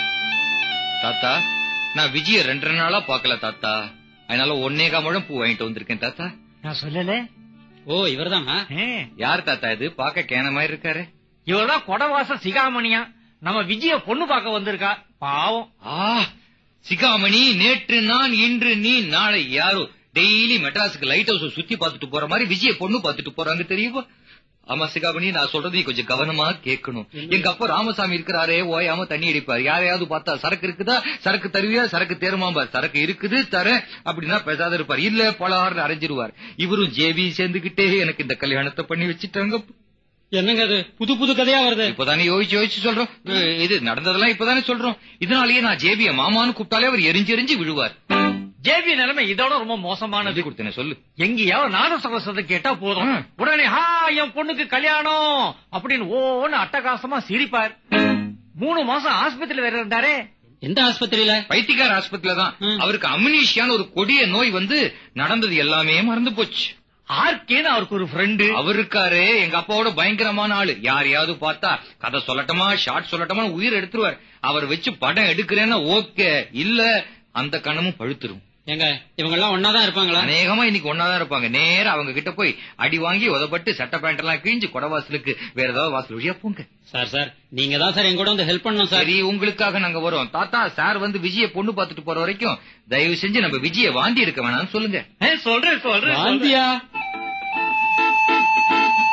தாத்தா நான் விஜய ரெண்டரை நாளா பாக்கல தாத்தா அதனால ஒன்னேகா முழம் பூ வாங்கிட்டு வந்திருக்கேன் தாத்தா நான் சொல்லல ஓ இவர்தானா யார் தாத்தா இது பாக்க கேன மாதிரி இருக்காரு இவர்தான் கொடவாச சிகாமணியா நம்ம விஜய பொண்ணு பார்க்க வந்திருக்கா பாவம் ஆ சிகாமணி நேற்று நான் இன்று நீ நாளை யாரோ டெய்லி மெட்ராஸுக்கு லைட் ஹவுஸ் சுத்தி பார்த்துட்டு போற மாதிரி விஜய பொண்ணு பார்த்துட்டு போறாங்க தெரியுமா ஆமா சிகாமணி நான் சொல்றது நீ கொஞ்சம் கவனமா கேட்கணும் எங்க அப்பா ராமசாமி இருக்கிறாரே ஓயாம தண்ணி அடிப்பார் யாரையாவது பார்த்தா சரக்கு இருக்குதா சரக்கு தருவியா சரக்கு தேருமாம்பார் சரக்கு இருக்குது தர அப்படின்னா பேசாத இருப்பார் இல்ல பலாறு அரைஞ்சிருவார் இவரும் ஜேபி சேர்ந்துகிட்டே எனக்கு இந்த கல்யாணத்தை பண்ணி வச்சுட்டாங்க என்னங்க அது புது புது கதையா வருது இப்பதானே யோசிச்சு யோசிச்சு சொல்றோம் அஹ் இது நடந்ததெல்லாம் இப்பதானே சொல்றோம் இதனாலேயே நான் ஜேபிய மாமான்னு கூப்பிட்டாலே அவர் எரிஞ்சு எரிஞ்சு விழுவார் ஜேபி நிலைமை இதோட ரொம்ப மோசமானது எழுதி கொடுத்தேனே சொல்லு எங்கேயாவது நாத சகசத்தை கேட்டா போதும் ம். உடனே ஹா என் பொண்ணுக்கு கல்யாணம் அப்படின்னு ஓன்னு அட்டகாசமா சிரிப்பார் மூணு மாசம் ஆஸ்பத்திரியில வேற இருந்தாரே எந்த ஆஸ்பத்திரியில பைத்தியக்கார ஆஸ்பத்திரியில தான் ம். அவருக்கு அம்னீஷியான்னு ஒரு கொடிய நோய் வந்து நடந்தது எல்லாமே மறந்து போச்சு ஆர்கேன்னு அவருக்கு ஒரு ஃப்ரெண்டு அவர் இருக்காரு எங்க அப்பாவோட பயங்கரமான ஆளு யாரையாவது பார்த்தா கதை சொல்லட்டுமா ஷார்ட் சொல்லட்டுமா உயிர் எடுத்துருவார் அவர் வச்சு படம் எடுக்கிறேன்னா ஓகே இல்ல அந்த கணமும் பழுத்துரும் எங்க இவங்க எல்லாம் ஒன்னாதான் இருப்பாங்களா அநேகமா இன்னைக்கு ஒன்னாதான் இருப்பாங்க நேரா அவங்க கிட்ட போய் அடி வாங்கி உதப்பட்டு சட்டை பேண்ட் எல்லாம் கிழிஞ்சு கொடவாசலுக்கு வேற ஏதாவது வாசல் வழியா போங்க சார் சார் நீங்க தான் சார் எங்க கூட வந்து ஹெல்ப் பண்ணணும் சார் சரி உங்களுக்காக நாங்க வரோம் தாத்தா சார் வந்து விஜய பொண்ணு பார்த்துட்டு போற வரைக்கும் தயவு செஞ்சு நம்ம விஜய வாந்தி எடுக்க வேணாம்னு சொல்லுங்க சொல்றேன் சொல்றேன் சொல்றேன். வாந்தியா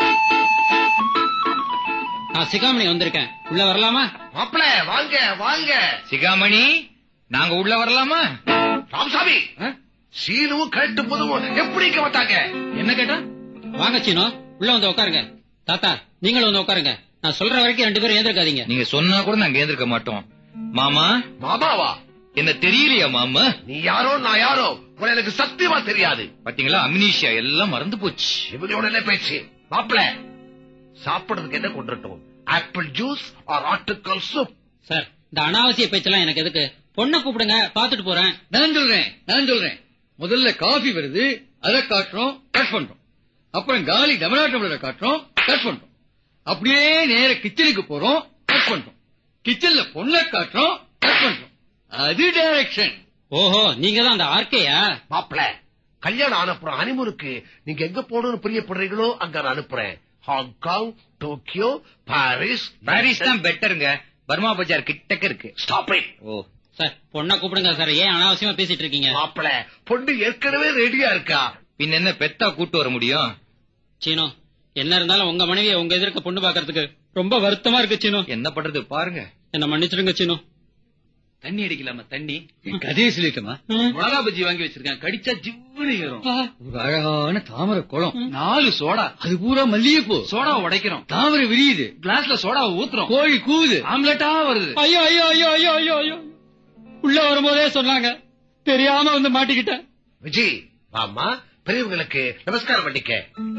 நான் சிகாமணி வந்திருக்கேன் உள்ள வரலாமா மாப்பிள வாங்க வாங்க சிகாமணி நாங்க உள்ள வரலாமா ராமசாமி சீனுவும் கழட்டு போதும் எப்படி இங்க வந்தாங்க என்ன கேட்டா வாங்க சீனோ உள்ள வந்து உட்காருங்க தாத்தா நீங்களும் வந்து உட்காருங்க நான் சொல்ற வரைக்கும் ரெண்டு பேரும் ஏந்திருக்காதீங்க நீங்க சொன்னா கூட நாங்க ஏந்திருக்க மாட்டோம் மாமா மாமாவா என்ன தெரியலையா மாமா நீ யாரோ நான் யாரோ உன எனக்கு சத்தியமா தெரியாது பாத்தீங்களா அம்னீஷியா எல்லாம் மறந்து போச்சு இவங்களோட என்ன பேச்சு மாப்பிள சாப்பிடுறதுக்கு என்ன கொண்டுட்டோம் ஆப்பிள் ஜூஸ் ஆர் ஆட்டுக்கல் சூப் சார் இந்த அனாவசிய பேச்செல்லாம் எனக்கு எதுக்கு பொண்ணை கூப்பிடுங்க பாத்துட்டு போறேன் நான் சொல்றேன் நான் சொல்றேன் முதல்ல காஃபி வருது அதை காட்டுறோம் கட் பண்றோம் அப்புறம் காலி டமரா டம்ளரை காட்டுறோம் கட் பண்றோம் அப்படியே நேர கிச்சனுக்கு போறோம் கட் பண்றோம் கிச்சன்ல பொண்ணை காட்டுறோம் கட் பண்றோம் அது டைரக்ஷன் ஓஹோ நீங்க தான் அந்த ஆர்கேயா மாப்பிள கல்யாணம் ஆனப்புறம் ஹனிமூனுக்கு நீங்க எங்க போகணும்னு பிரியப்படுறீங்களோ அங்க நான் அனுப்புறேன் ஹாங்காங் டோக்கியோ பாரிஸ் பாரிஸ் தான் பெட்டருங்க பர்மா பஜார் கிட்டக்க இருக்கு ஸ்டாப் இட் ஓ சார் பொண்ணை கூப்பிடுங்க சார் ஏன் அனாவசியமா பேசிட்டு இருக்கீங்க மாப்பிள பொண்ணு ஏற்கனவே ரெடியா இருக்கா பின்ன என்ன பெத்தா கூட்டு வர முடியும் சீனோ என்ன இருந்தாலும் உங்க மனைவியை உங்க எதிர்க்க பொண்ணு பாக்குறதுக்கு ரொம்ப வருத்தமா இருக்கு சீனோ என்ன பண்றது பாருங்க என்ன மன்னிச்சிடுங்க சீனோ தண்ணி அடிக்கலாமா தண்ணி கதையை சொல்லிட்டோமா மிளகா பஜ்ஜி வாங்கி வச்சிருக்கேன் கடிச்சா ஜிவ்வுன்னு ஏறும் ஒரு அழகான தாமரை குளம் நாலு சோடா அது பூரா மல்லிகைப்பூ சோடாவை உடைக்கிறோம் தாமரை விரியுது கிளாஸ்ல சோடாவை ஊத்துறோம் கோழி கூவுது ஆம்லெட்டா வருது ஐயோ ஐயோ ஐயோ ஐயோ ஐயோ ஐயோ உள்ள வரும்போதே சொன்னாங்க தெரியாம வந்து மாட்டிக்கிட்டேன் விஜய் வாமா பெரியவங்களுக்கு நமஸ்காரம் பண்ணிக்க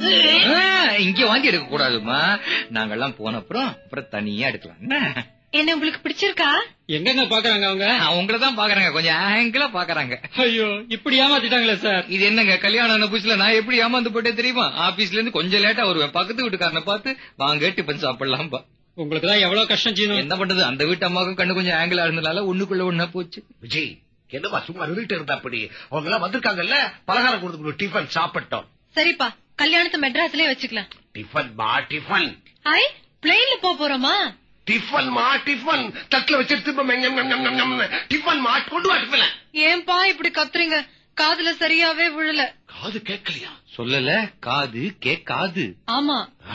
ஆ, இங்க வாங்கி எடுக்க கூடாதுமா நாங்கெல்லாம் போன அப்புறம் அப்புறம் தனியா எடுக்கலாம் என்ன? என்ன உங்களுக்கு பிடிச்சிருக்கா எங்கெங்க பாக்குறாங்க அவங்க உங்களை தான் பாக்குறாங்க கொஞ்சம் ஆங்கிளா பாக்குறாங்க ஐயோ இப்படி ஏமாத்திட்டாங்களே சார் இது என்னங்க கல்யாணம் ஆன புதுசுல நான் எப்படி ஏமாந்து போட்டே தெரியுமா ஆபீஸ்ல இருந்து கொஞ்சம் லேட்டா வருவேன் பக்கத்து வீட்டுக்காரனை பார்த்து வாங்க டிபன் சாப்பிடலாம் உங்களுக்கு தான் எவ்வளவு கஷ்டம் சீனோ என்ன பண்றது அந்த வீட்டு அம்மாவுக்கும் கண்ணு கொஞ்சம் ஆங்கிளா இருந்தனால ஒண்ணுக்குள்ள ஒண்ணா போச்சு விஜய் என்னவா சும்மா நின்றுட்டு இருந்தா அப்படி அவங்க எல்லாம் வந்திருக்காங்கல்ல பலகாரம் கொடுத்து டிஃபன் சாப்பிட்டோம் சரிப்பா கல்யாணத்தை மெட்ராஸ்லயே வச்சுக்கலாம் டிஃபன் மா டிஃபன் ஐ பிளெயின்ல போக போறோமா டிஃபன் மா டிஃபன் தட்டுல வச்சிட்டு திரும்ப மெம், மெம், மெம், மெம், மெம், மெம். டிஃபன் மா கொண்டு வா டிஃபன் ஏன்பா இப்படி கத்துறீங்க காதுல சரியாவே விழல காது கேட்கலையா சொல்லல காது கேக்காது ஆமா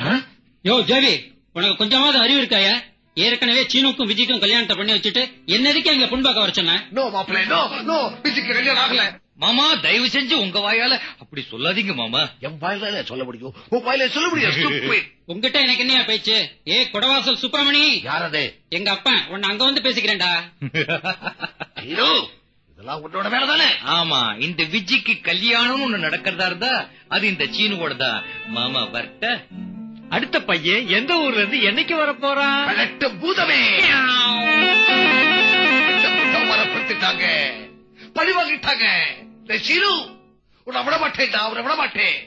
யோ ஜோவி உனக்கு கொஞ்சமாவது அறிவு இருக்காயா ஏற்கனவே சீனுக்கும் விஜய்க்கும் கல்யாணத்தை பண்ணி வச்சுட்டு என்னதுக்கு எங்க பொண்பாக்க வர சொன்ன நோ மாப்பிள்ளை நோ நோ விஜய்க்கு கல்யாணம் ஆகல மாமா தயவு செஞ்சு உங்க வாயால அப்படி சொல்லாதீங்க மாமா என் வாயில சொல்ல முடியும் உன் வாயில சொல்ல முடியும் stupid. உங்ககிட்ட எனக்கு என்ன பேச்சு ஏ கொடவாசல் சுப்பிரமணி யார் அது எங்க அப்பன் உன்னை அங்க வந்து பேசிக்கிறேன்டா ஹீரோ இதெல்லாம் உன்னோட வேலை தானே ஆமா இந்த விஜய்க்கு கல்யாணம்னு ஒண்ணு நடக்கிறதா இருந்தா அது இந்த சீனுவோட தான் மாமா வரட்ட அடுத்த பையன் எந்த ஊர்ல இருந்து என்னைக்கு வர போறான் கலெக்ட் பூதமே வரப்படுத்திட்டாங்க பழி வாங்கிட்டாங்க டேய் சீனு உன்னை விட மாட்டேன்டா அவரை விட மாட்டேன்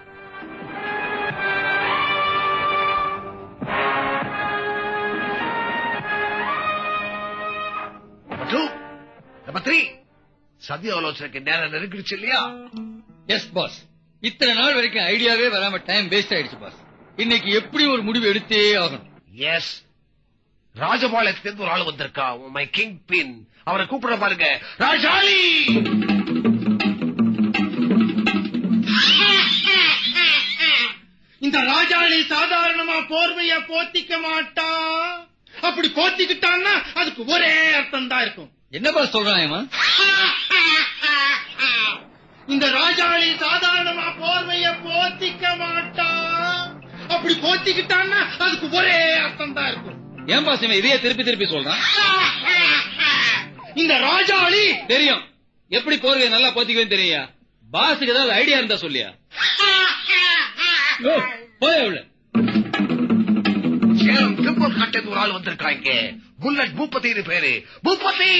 Number two. Number three. Satya ஆலோசனைக்கு நேரம் நெருங்கிடுச்சு இல்லையா எஸ் பாஸ் இத்தனை நாள் வரைக்கும் ஐடியாவே வராம டைம் வேஸ்ட் ஆயிடுச்சு பாஸ் இன்னைக்கு எப்படி ஒரு முடிவு எடுத்தே ஆகணும் எஸ் ராஜபாளையத்திலிருந்து ஒரு ஆள் வந்திருக்கா மை கிங் பின் அவரை கூப்பிட பாருங்க ராஜாளி இந்த ராஜாளி சாதாரணமா போர்வைய போத்திக்க மாட்டா அப்படி போத்திக்கிட்டான்னா அதுக்கு ஒரே அர்த்தம் தான் இருக்கும் என்ன பாஸ் சொல்றான் இவன்? இந்த ராஜாளி சாதாரணமா போர்வைய போத்திக்க மாட்டா அப்படி போத்திக்கிட்டான்னா அதுக்கு ஒரே அர்த்தம் தான் இருக்கும் ஏன் பாஸ் இவன் இதையே திருப்பி திருப்பி சொல்றான் இந்த ராஜாளி தெரியும் எப்படி போர்வையை நல்லா போத்திக்குவேன்னு தெரியா பாஸுக்கு ஏதாவது ஐடியா இருந்தா சொல்லியா ஓ, போய் உள்ள சேலம் திம்பல் காட்டேந்து ஒரு ஆள் வந்திருக்கா இங்க புல்லட் பூபதினு பேரு பூபதி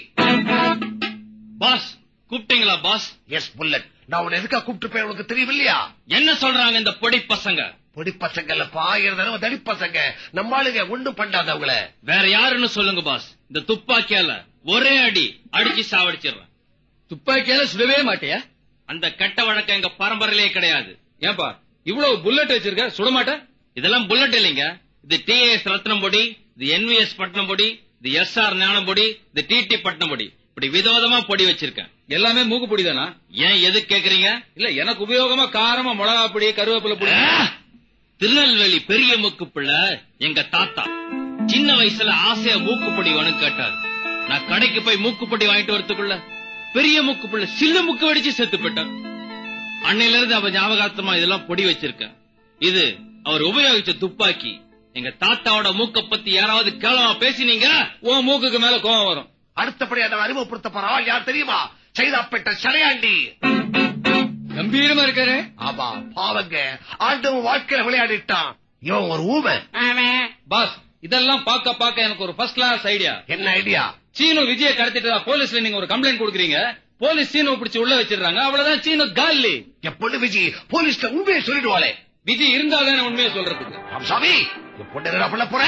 பாஸ் கூப்பிட்டீங்களா பாஸ் எஸ் புல்லட் நான் உன்னை எதுக்கா கூப்பிட்டு போய் உனக்கு தெரியும் இல்லையா என்ன சொல்றாங்க இந்த பொடி பசங்க பொடி பசங்கல்ல பாயிரம் தடி பசங்க நம்ம ஆளுங்க ஒண்ணும் பண்ணாதவங்கள வேற யாருன்னு சொல்லுங்க பாஸ் இந்த துப்பாக்கியால ஒரே அடி அடிச்சு சாவடிச்சிடுறேன் துப்பாக்கியால சுடவே மாட்டியா அந்த கெட்ட வழக்கம் எங்க பரம்பரையிலே கிடையாது ஏன்பா இவ்வளவு புல்லட் வச்சிருக்க சுடமாட்ட இதெல்லாம் புல்லட் இல்லைங்க இது டிஏஎஸ் ரத்னம் பொடி இது என்விஎஸ் பட்னம் பொடி இது எஸ் ஆர் ஞானம் பொடி இது டிடி பட்னம் பொடி இப்படி விதவிதமா பொடி வச்சிருக்கேன் எல்லாமே மூக்கு பொடி தானா ஏன் எது கேக்குறீங்க இல்ல எனக்கு உபயோகமா காரமா மிளகா பொடி கருவேப்பிலை பொடி திருநெல்வேலி பெரிய மூக்கு பிள்ளை எங்க தாத்தா சின்ன வயசுல ஆசையா மூக்குப்பொடி வேணும் கேட்டாரு நான் கடைக்கு போய் மூக்குப்பொடி வாங்கிட்டு வரதுக்குள்ள பெரிய மூக்கு பிள்ளை சின்ன முக்கு வெடிச்சு செத்து போயிட்டார் அன்னையில இருந்து அவ ஞாபகார்த்தமா இதெல்லாம் பொடி வச்சிருக்கேன் இது அவர் உபயோகிச்ச துப்பாக்கி எங்க தாத்தாவோட மூக்க பத்தி யாராவது கேளமா பேசினீங்க உன் மூக்குக்கு மேல கோவம் வரும் அடுத்தபடியா நம்ம அறிமுகப்படுத்த போற ஆள் யார் தெரியுமா சைதாப்பேட்டை சடையாண்டி கம்பீரமா இருக்காரு ஆமா பாவங்க ஆண்டவன் வாழ்க்கையில விளையாடிட்டான் இவன் ஒரு ஊமை பாஸ் இதெல்லாம் பார்க்க பார்க்க எனக்கு ஒரு ஃபர்ஸ்ட் கிளாஸ் ஐடியா என்ன ஐடியா சீனு விஜய கடத்திட்டு போலீஸ்ல நீங்க ஒரு கம்ப்ளைண்ட் கொடுக்குறீங்க போலீஸ் சீனு பிடிச்சு உள்ள வச்சிடுறாங்க அவ்வளவுதான் சீனு காலி என் பொண்ணு விஜி போலீஸ்ல உண்மையை சொல்லிடுவாளே விஜய் இருந்தாதானே உண்மையை சொல்றதுக்கு ராமசாமி என் பொண்ணு என்ன பண்ண போற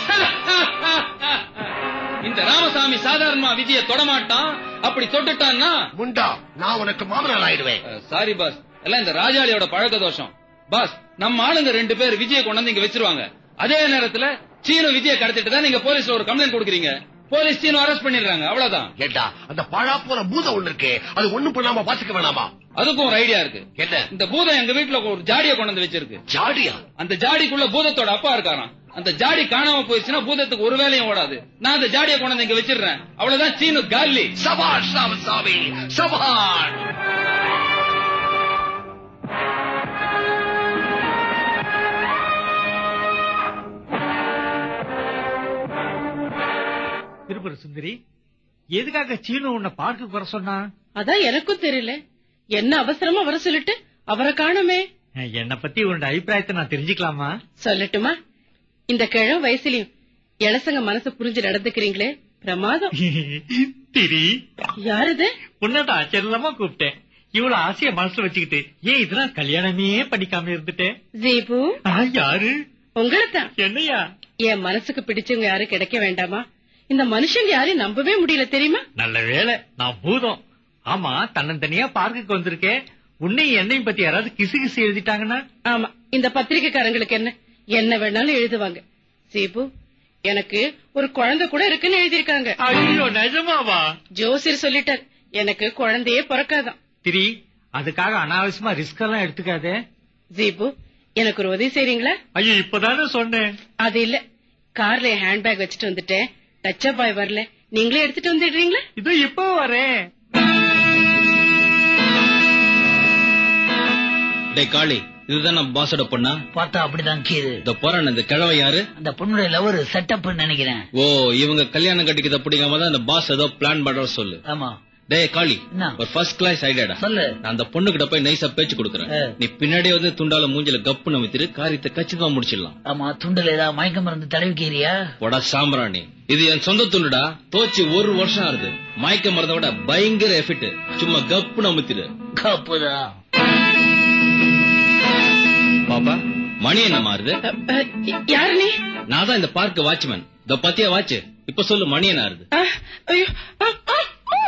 இந்த ராமசாமி சாதாரணமா விஜய தொடமாட்டான் அப்படி தொட்டுட்டான்னா முண்டா நான் உனக்கு மாமனார் ஆயிடுவேன் சாரி பாஸ் எல்லாம் இந்த ராஜாளியோட பழக்க தோஷம் பாஸ் நம்ம ஆளுங்க ரெண்டு பேர் விஜய கொண்டாந்து இங்க வச்சிருவாங்க அதே நேரத்துல சீனு விஜய கடத்திட்டு தான் நீங்க போலீஸ்ல ஒரு கம்ப்ளைண்ட் கொடுக்குறீங்க போலீஸ் சீனு அரெஸ்ட் பண்ணிடுறாங்க அவ்வளவுதான் ஏண்டா அந்த பழா போற பூதம் ஒண்ணு இருக்கு அது ஒண்ணும் பண்ணாம பாத்துக்க வேணாமா அதுக்கும் ஒரு ஐடியா இருக்கு என்ன இந்த பூதம் எங்க வீட்டுல ஒரு ஜாடியை கொண்டு வந்து வச்சிருக்கு ஜாடியா அந்த ஜாடிக்குள்ள பூதத்தோட அப்பா இருக்காராம் அந்த ஜாடி காணாம போயிடுச்சுன்னா பூதத்துக்கு ஒரு வேலையும் ஓடாது நான் அந்த ஜாடியை கொண்டு வந்து இங்க வச்சிடுறேன் அவ்வளவுதான் சீனு காலி சபாஷ் ராமசாமி சபாஷ் திருப்பூர் சுந்தரி எதுக்காக சீனு உன்னை பார்க்க வர சொன்னா அதான் எனக்கும் தெரியல என்ன அவசரமா வர சொல்லிட்டு அவரை காணுமே என்னை பத்தி உன்னோட அபிப்பிராயத்தை நான் தெரிஞ்சுக்கலாமா சொல்லட்டுமா இந்த கிழ வயசுலயும் இளசங்க மனசு புரிஞ்சு நடந்துக்கிறீங்களே பிரமாதம் திரி யாருது உன்னதான் செல்லமா கூப்பிட்டேன் இவ்வளவு ஆசைய மனசுல வச்சுக்கிட்டு ஏன் இதெல்லாம் கல்யாணமே பண்ணிக்காம இருந்துட்டேன் ஜீபு ஆ, யாரு உங்களைத்தான் என்னையா என் மனசுக்கு பிடிச்சவங்க யாரும் கிடைக்க வேண்டாமா இந்த மனுஷங்க யாரையும் நம்பவே முடியல தெரியுமா நல்ல வேளை நான் பூதம் ஆமா தன்னந்தனியா பார்க்குக்கு வந்திருக்கேன் உன்னையும் என்னையும் பத்தி யாராவது கிசு கிசு எழுதிட்டாங்கன்னா ஆமா இந்த பத்திரிக்கைக்காரங்களுக்கு என்ன என்ன வேணாலும் எழுதுவாங்க சீபு எனக்கு ஒரு குழந்தை கூட இருக்குன்னு எழுதியிருக்காங்க ஐயோ நிஜமாவா ஜோசியர் சொல்லிட்டார் எனக்கு குழந்தையே பிறக்காதான் திரி அதுக்காக அனாவசியமா ரிஸ்க் எல்லாம் எடுத்துக்காதே ஜீபு எனக்கு ஒரு உதவி செய்றீங்களா ஐயோ இப்பதானே சொன்னேன் அது இல்ல கார்ல ஹேண்ட்பேக் வச்சுட்டு வந்துட்டேன் டச்சப் பாய் வரல நீங்களே எடுத்துட்டு வந்துடுறீங்களா இது இப்போ வரேன் டே காளி இதுதான் நம்ம பாஸோட பொண்ணா பார்த்தா அப்படிதான் கீது இந்த போறான இந்த கிழவை யாரு அந்த பொண்ணுடைய லவர் செட்டப் நினைக்கிறேன் ஓ இவங்க கல்யாணம் கட்டிக்கிறத பிடிக்காம தான் இந்த பாஸ் ஏதோ பிளான் பண்ற சொல்லு ஆமா டேய் காளி என்ன? ஒரு ஃபர்ஸ்ட் கிளாஸ் ஐடியாடா சொல்லு நான் அந்த பொண்ணு கிட்ட போய் நைஸா பேச்சு கொடுக்கறேன் ஆ. நீ பின்னாடியே வந்து துண்டால மூஞ்சில கப்பு நமித்திரு காரியத்தை கச்சிதமா முடிச்சிடலாம் ஆமா துண்டுல ஏதாவது மயக்க மருந்து தடவிக்கிறியா போடா சாம்பிராணி இது என் சொந்த துண்டுடா தோச்சு ஒரு வருஷம் ஆகுது மயக்க மருந்த விட பயங்கர எஃபெக்ட் சும்மா கப்பு நமுத்திடு கப்புதான் பாப்பா மணி என்ன மாறுது யாரு நீ நான் தான் இந்த பார்க் வாட்ச்மேன் இந்த பத்தியா வாட்ச் இப்ப சொல்லு மணி என்ன ஆறுது ஆ, ஐயோ, ஆ, ஆ, ஆ.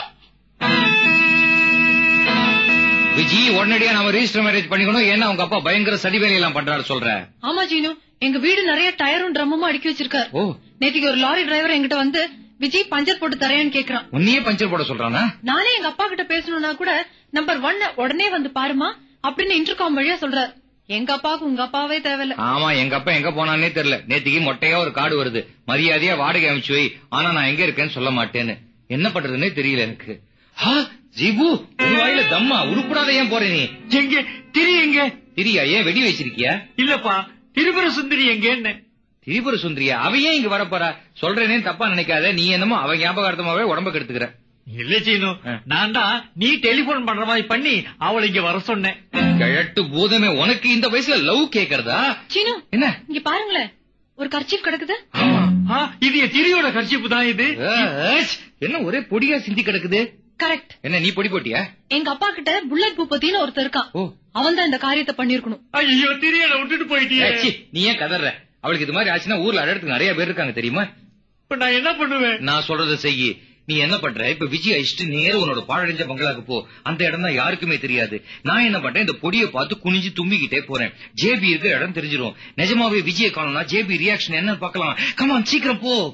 விஜி உடனடியா நாம ரெஜிஸ்டர் மேரேஜ் பண்ணிக்கணும் ஏன்னா உங்க அப்பா பயங்கர சதி வேலையெல்லாம் பண்றாரு சொல்ற ஆமா ஜீனு எங்க வீடு நிறைய டயரும் ட்ரம்மும் அடுக்கி வச்சிருக்காரு ஓ நேத்திக்கு ஒரு லாரி டிரைவர் என்கிட்ட வந்து விஜய் பஞ்சர் போட்டு தரேன்னு கேக்குறான் உன்னையே பஞ்சர் போட சொல்றானா நானே எங்க அப்பா கிட்ட பேசணும்னா கூட நம்பர் ஒன்ன உடனே வந்து பாருமா அப்படின்னு இன்டர்காம் வழியா சொல்றாரு எங்க அப்பாவுக்கு உங்க அப்பாவே தேவையில்ல ஆமா எங்க அப்பா எங்க போனானே தெரியல நேத்திக்கு மொட்டையா ஒரு கார்டு வருது மரியாதையா வாடகை அமைச்சு வை ஆனா நான் எங்க இருக்கேன்னு சொல்ல மாட்டேன்னு என்ன பண்றதுன்னே தெரியல எனக்கு ஆ, ஜிபு உன் வாயில தம்மா உருப்படாத ஏன் போற நீ எங்க திரி எங்க திரியா ஏன் வெடி வச்சிருக்கியா இல்லப்பா திரிபுர சுந்தரி எங்கன்னு திரிபுர சுந்தரியா அவ ஏன் இங்க வரப்போறா சொல்றேனே தப்பா நினைக்காத நீ என்னமோ அவ ஞாபகார்த்தமாவே உடம்ப கெடுத்துக்கிற இல்ல சீனு நான் தான் நீ டெலிபோன் பண்ற மாதிரி பண்ணி அவளை இங்க வர சொன்னேன் கிழட்டு பூதமே உனக்கு இந்த வயசுல லவ் கேக்குறதா சீனு என்ன இங்க பாருங்களேன் ஒரு கர்ச்சீப் கிடக்குது ஆ, இது என் திரியோட கர்ச்சிப்பு தான் இது ஏச், என்ன ஒரே பொடியா சிந்தி கிடக்குது கரெக்ட் என்ன நீ பொடி போட்டியா எங்க அப்பா கிட்ட புல்லட் பூபத்தின்னு ஒருத்தர் இருக்கான் ஓ அவன் தான் இந்த காரியத்தை பண்ணிருக்கணும் ஐயோ திரியனை விட்டுட்டு போயிட்டியே ஏச்சி, நீ ஏன் கதற அவளுக்கு இது மாதிரி ஆச்சுன்னா ஊர்ல அடத்துக்கு நிறைய பேர் இருக்காங்க தெரியுமா இப்ப நான் என்ன பண்ணுவேன் நான் சொல்றத செய்யி நீ என்ன பண்ற இப்ப விஜய் அழிச்சிட்டு நேர உன்னோட பாழடைஞ்ச பங்களாக்கு போ அந்த இடம் தான் யாருக்குமே தெரியாது நான் என்ன பண்றேன் இந்த பொடியை பார்த்து குனிஞ்சு தும்பிக்கிட்டே போறேன் ஜேபி இருக்கிற இடம் தெரிஞ்சிரும் நிஜமாவே விஜய காணோம்னா ஜேபி ரியாக்ஷன் என்னன்னு பார்க்கலாம் கமான் சீக்கிரம் போ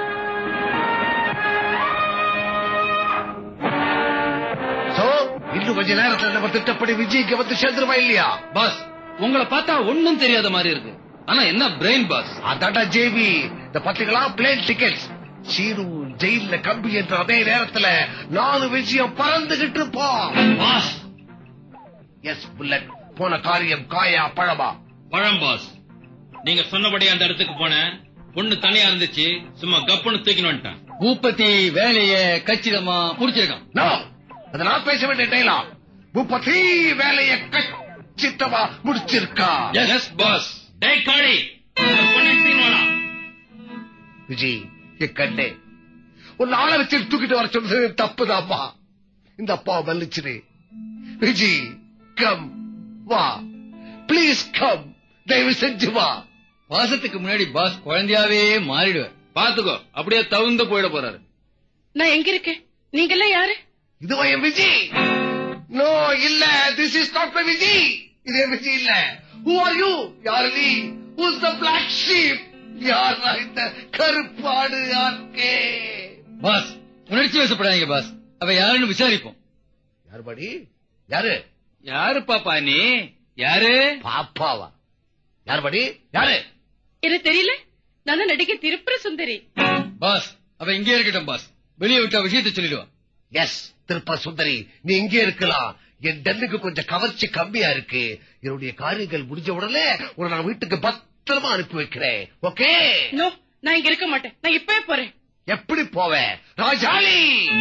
சோ இன்னும் ராத்திரி நம்ம திட்டப்படி விஜய்க்கு வந்து சேர்ந்துருவா இல்லையா பாஸ் உங்களை பார்த்தா ஒண்ணும் தெரியாத மாதிரி இருக்கு ஆனா என்ன பிரெயின் பாஸ் அதாடா ஜேபி இந்த பாத்தீங்களா பிளேன் டிக்கெட்ஸ் சீரு ஜெயில கம்பி என்ற அதே நேரத்துல நாலு விஷயம் பறந்துகிட்டு இருப்போம் எஸ் புல்லட் போன காரியம் காயா பழமா பழம் பாஸ் நீங்க சொன்னபடி அந்த இடத்துக்கு போனேன் பொண்ணு தனியா இருந்துச்சு சும்மா கப்புன்னு தூக்கின்னு வந்துட்டேன் பூப்பத்தி வேலைய கச்சிதமா முடிச்சிருக்கான் நோ அது நான் பேச வேண்டிய டைலாக் முப்பத்தி வேலையை கச்சித்தமா முடிச்சிருக்கா எஸ் பாஸ் டேய் காளி இந்த பொண்ணை தூக்கின்னு வாடா. விஜய் என் கண்ணே ஒரு ஆளை வச்சு தூக்கிட்டு வர சொல்றது தப்புதாம்மா இந்த அப்பா மன்னிச்சிரு விஜய் கம் வா ப்ளீஸ் கம் தயவு செஞ்சு வா பாசத்துக்கு முன்னாடி பாஸ் குழந்தையாவே மாறிடுவார் பாத்துக்கோ அப்படியே தவுந்து போயிட போறாரு நான் எங்க இருக்கேன் நீங்க எல்லாம் யாரு இதுவா என் விஜய் நோ இல்ல this is not my Vijay இது என் விஜய் இல்ல ஹூ ஆர் யூ யார் நீ ஹூஸ் த பிளாக் ஷீப் யார் இந்த கருப்பாடு ஆட்கே பாஸ் உணர்ச்சி வசப்படாதீங்க பாஸ் அவ யாருன்னு விசாரிப்போம் யார் பாடி யாரு யாரு பாப்பா நீ யாரு பாப்பாவா யார் பாடி யாரு எனக்கு தெரியல நான் தான் நடிகை திருப்புர சுந்தரி பாஸ் அவ இங்கே இருக்கட்டும் பாஸ் வெளியே விட்டா விஷயத்தை சொல்லிடுவா எஸ் திருப்ப சுந்தரி நீ இங்கே இருக்கலாம் என் டென்னுக்கு கொஞ்சம் கவர்ச்சி கம்மியா இருக்கு என்னுடைய காரியங்கள் முடிஞ்ச உடனே உன்னை நான் வீட்டுக்கு பத்திரமா அனுப்பி வைக்கிறேன் ஓகே நோ நான் இங்க இருக்க மாட்டேன் நான் இப்பவே போறேன் எப்படி போவேன் ராஜாளி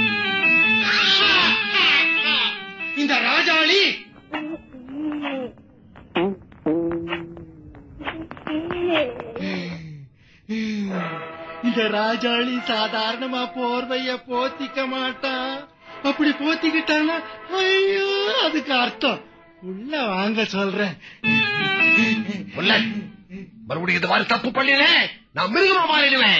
இந்த ராஜாளி இந்த ராஜாளி சாதாரணமா போர்வைய போத்திக்க மாட்டா அப்படி போத்திக்கிட்டானா ஐயோ அதுக்கு அர்த்தம் உள்ள வாங்க சொல்றேன் புல்லட், மறுபடியும் இந்த மாதிரி தப்பு பண்ணின நான் மிருகமா மாறிடுவேன்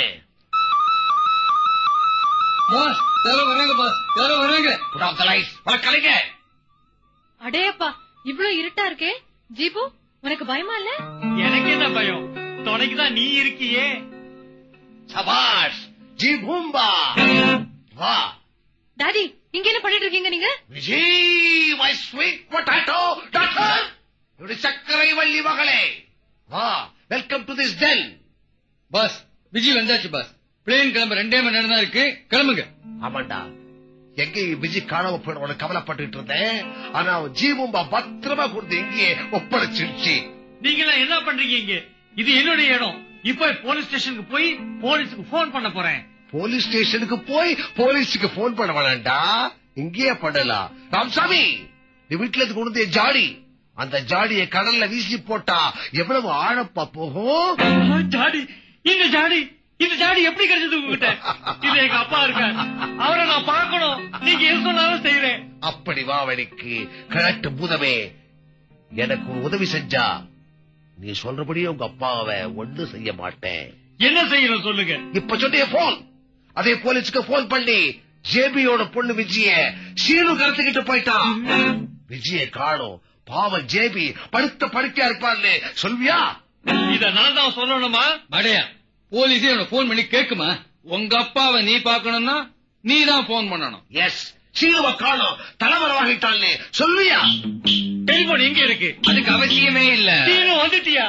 பாஸ் யாரோ வராங்க பாஸ் யாரோ வராங்க Put off the lights. வளர்க்கலைங்க அடேப்பா இவ்ளோ இருட்டா இருக்கே ஜீபு உனக்கு பயமா இல்ல எனக்கு என்ன பயம் துணைக்குதான் நீ இருக்கியே சபாஷ் ஜி பூம்பா வா டாடி இங்க என்ன பண்ணிட்டு இருக்கீங்க நீங்க Vijay my sweet potato doctor இப்படி சர்க்கரை வள்ளி மகளே வா welcome to this den boss Vijay வந்தாச்சு பாஸ் பிளேன் கிளம்ப ரெண்டே மணி நேரம் தான் இருக்கு கிளம்புங்க ஆமாண்டா எங்க விஜய் காணாம போயிடுவோம் கவலைப்பட்டுட்டு இருந்தேன் ஆனா அவன் ஜீவம்பா பத்திரமா கொடுத்து எங்கேயே ஒப்படைச்சிருச்சு நீங்க எல்லாம் என்ன பண்றீங்க இங்க இது என்னுடைய இடம் இப்ப போலீஸ் ஸ்டேஷனுக்கு போய் போலீஸுக்கு போன் பண்ண போறேன் போலீஸ் ஸ்டேஷனுக்கு போய் போலீஸுக்கு போன் பண்ண வேணாண்டா இங்கேயே பண்ணலாம் ராமசாமி நீ வீட்டுல இருந்து கொண்டு வந்த ஜாடி அந்த ஜாடியை கடல்ல வீசி போட்டா எவ்வளவு ஆழப்பா போகும் ஜாடி இந்த ஜாடி இந்த ஜாடி எப்படி கிடைச்சது உங்ககிட்ட இது எங்க அப்பா இருக்கார் அவரை நான் பார்க்கணும் நீங்க எது சொன்னாலும் செய்யறேன் அப்படி வா வழிக்கு கிழட்டு பூதமே எனக்கு ஒரு உதவி செஞ்சா நீ சொல்றபடியே உங்க அப்பாவை ஒண்ணு செய்ய மாட்டேன் என்ன செய்யணும் சொல்லுங்க இப்ப சொன்னிய போன் அதே போலீஸுக்கு போன் பண்ணி ஜேபியோட பொண்ணு விஜய சீனு கடத்திக்கிட்டு போயிட்டான் விஜய காணும் பாவம் ஜேபி படுத்த படுக்கையா இருப்பான்னு சொல்வியா இத நான் தான் சொல்லணுமா மடையா போலீஸே உன போன் பண்ணி கேக்குமா உங்க அப்பாவை நீ பார்க்கணும்னா நீ தான் போன் பண்ணணும் எஸ் சீனுவ காணும் தலைவரை வாங்கிட்டான்னு சொல்வியா டெலிபோன் எங்க இருக்கு அதுக்கு அவசியமே இல்ல சீனு வந்துட்டியா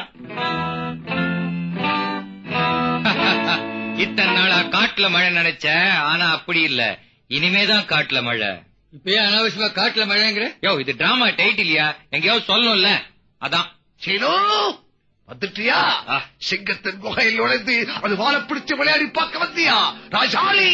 இத்தனை நாளா காட்டுல மழை நினைச்ச ஆனா அப்படி இல்ல இனிமேதான் காட்டுல மழை இப்பயே அனாவசியமா காட்டுல மழைங்கிற யோ இது டிராமா டைட் இல்லையா எங்கேயாவது சொல்லணும்ல அதான் சீனு வந்துட்டியா சிங்கத்தின் குகையில் நுழைந்து அது வாழ பிடிச்சு விளையாடி பார்க்க வந்தியா ராஜாளி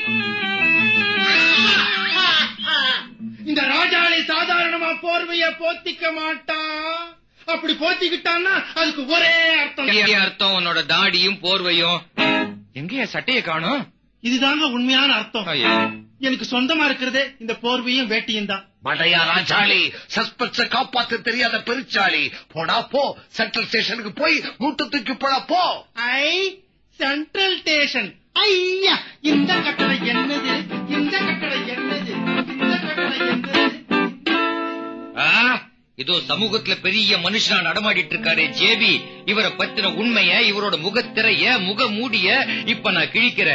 இந்த ராஜாளி சாதாரணமா போர்வைய போத்திக்க மாட்டா அப்படி போத்திக்கிட்டான்னா அதுக்கு ஒரே அர்த்தம் என்ன அர்த்தம் உன்னோட தாடியும் போர்வையும் எங்கேயா சட்டைய காணும் இதுதாங்க உண்மையான அர்த்தம் எனக்கு சொந்தமா இருக்கிறதே இந்த போர்வையும் வேட்டியும் தான் மடையா ராஜாளி சஸ்பென்ஸ காப்பாத்த தெரியாத பெருச்சாளி போடா போ சென்ட்ரல் ஸ்டேஷனுக்கு போய் மூட்டை தூக்கி போடா போ ஐ சென்ட்ரல் ஸ்டேஷன் ஐயா இந்த கட்டளை என்னது இந்த கட்டளை என்னது இந்த கட்டளை என்னது ஆ, இதோ சமூகத்துல பெரிய மனுஷனா நடமாடிட்டு இருக்காரு ஜேபி இவரை பத்தின உண்மைய இவரோட முகத்திரைய முக மூடிய இப்ப நான் கிழிக்கிறேன்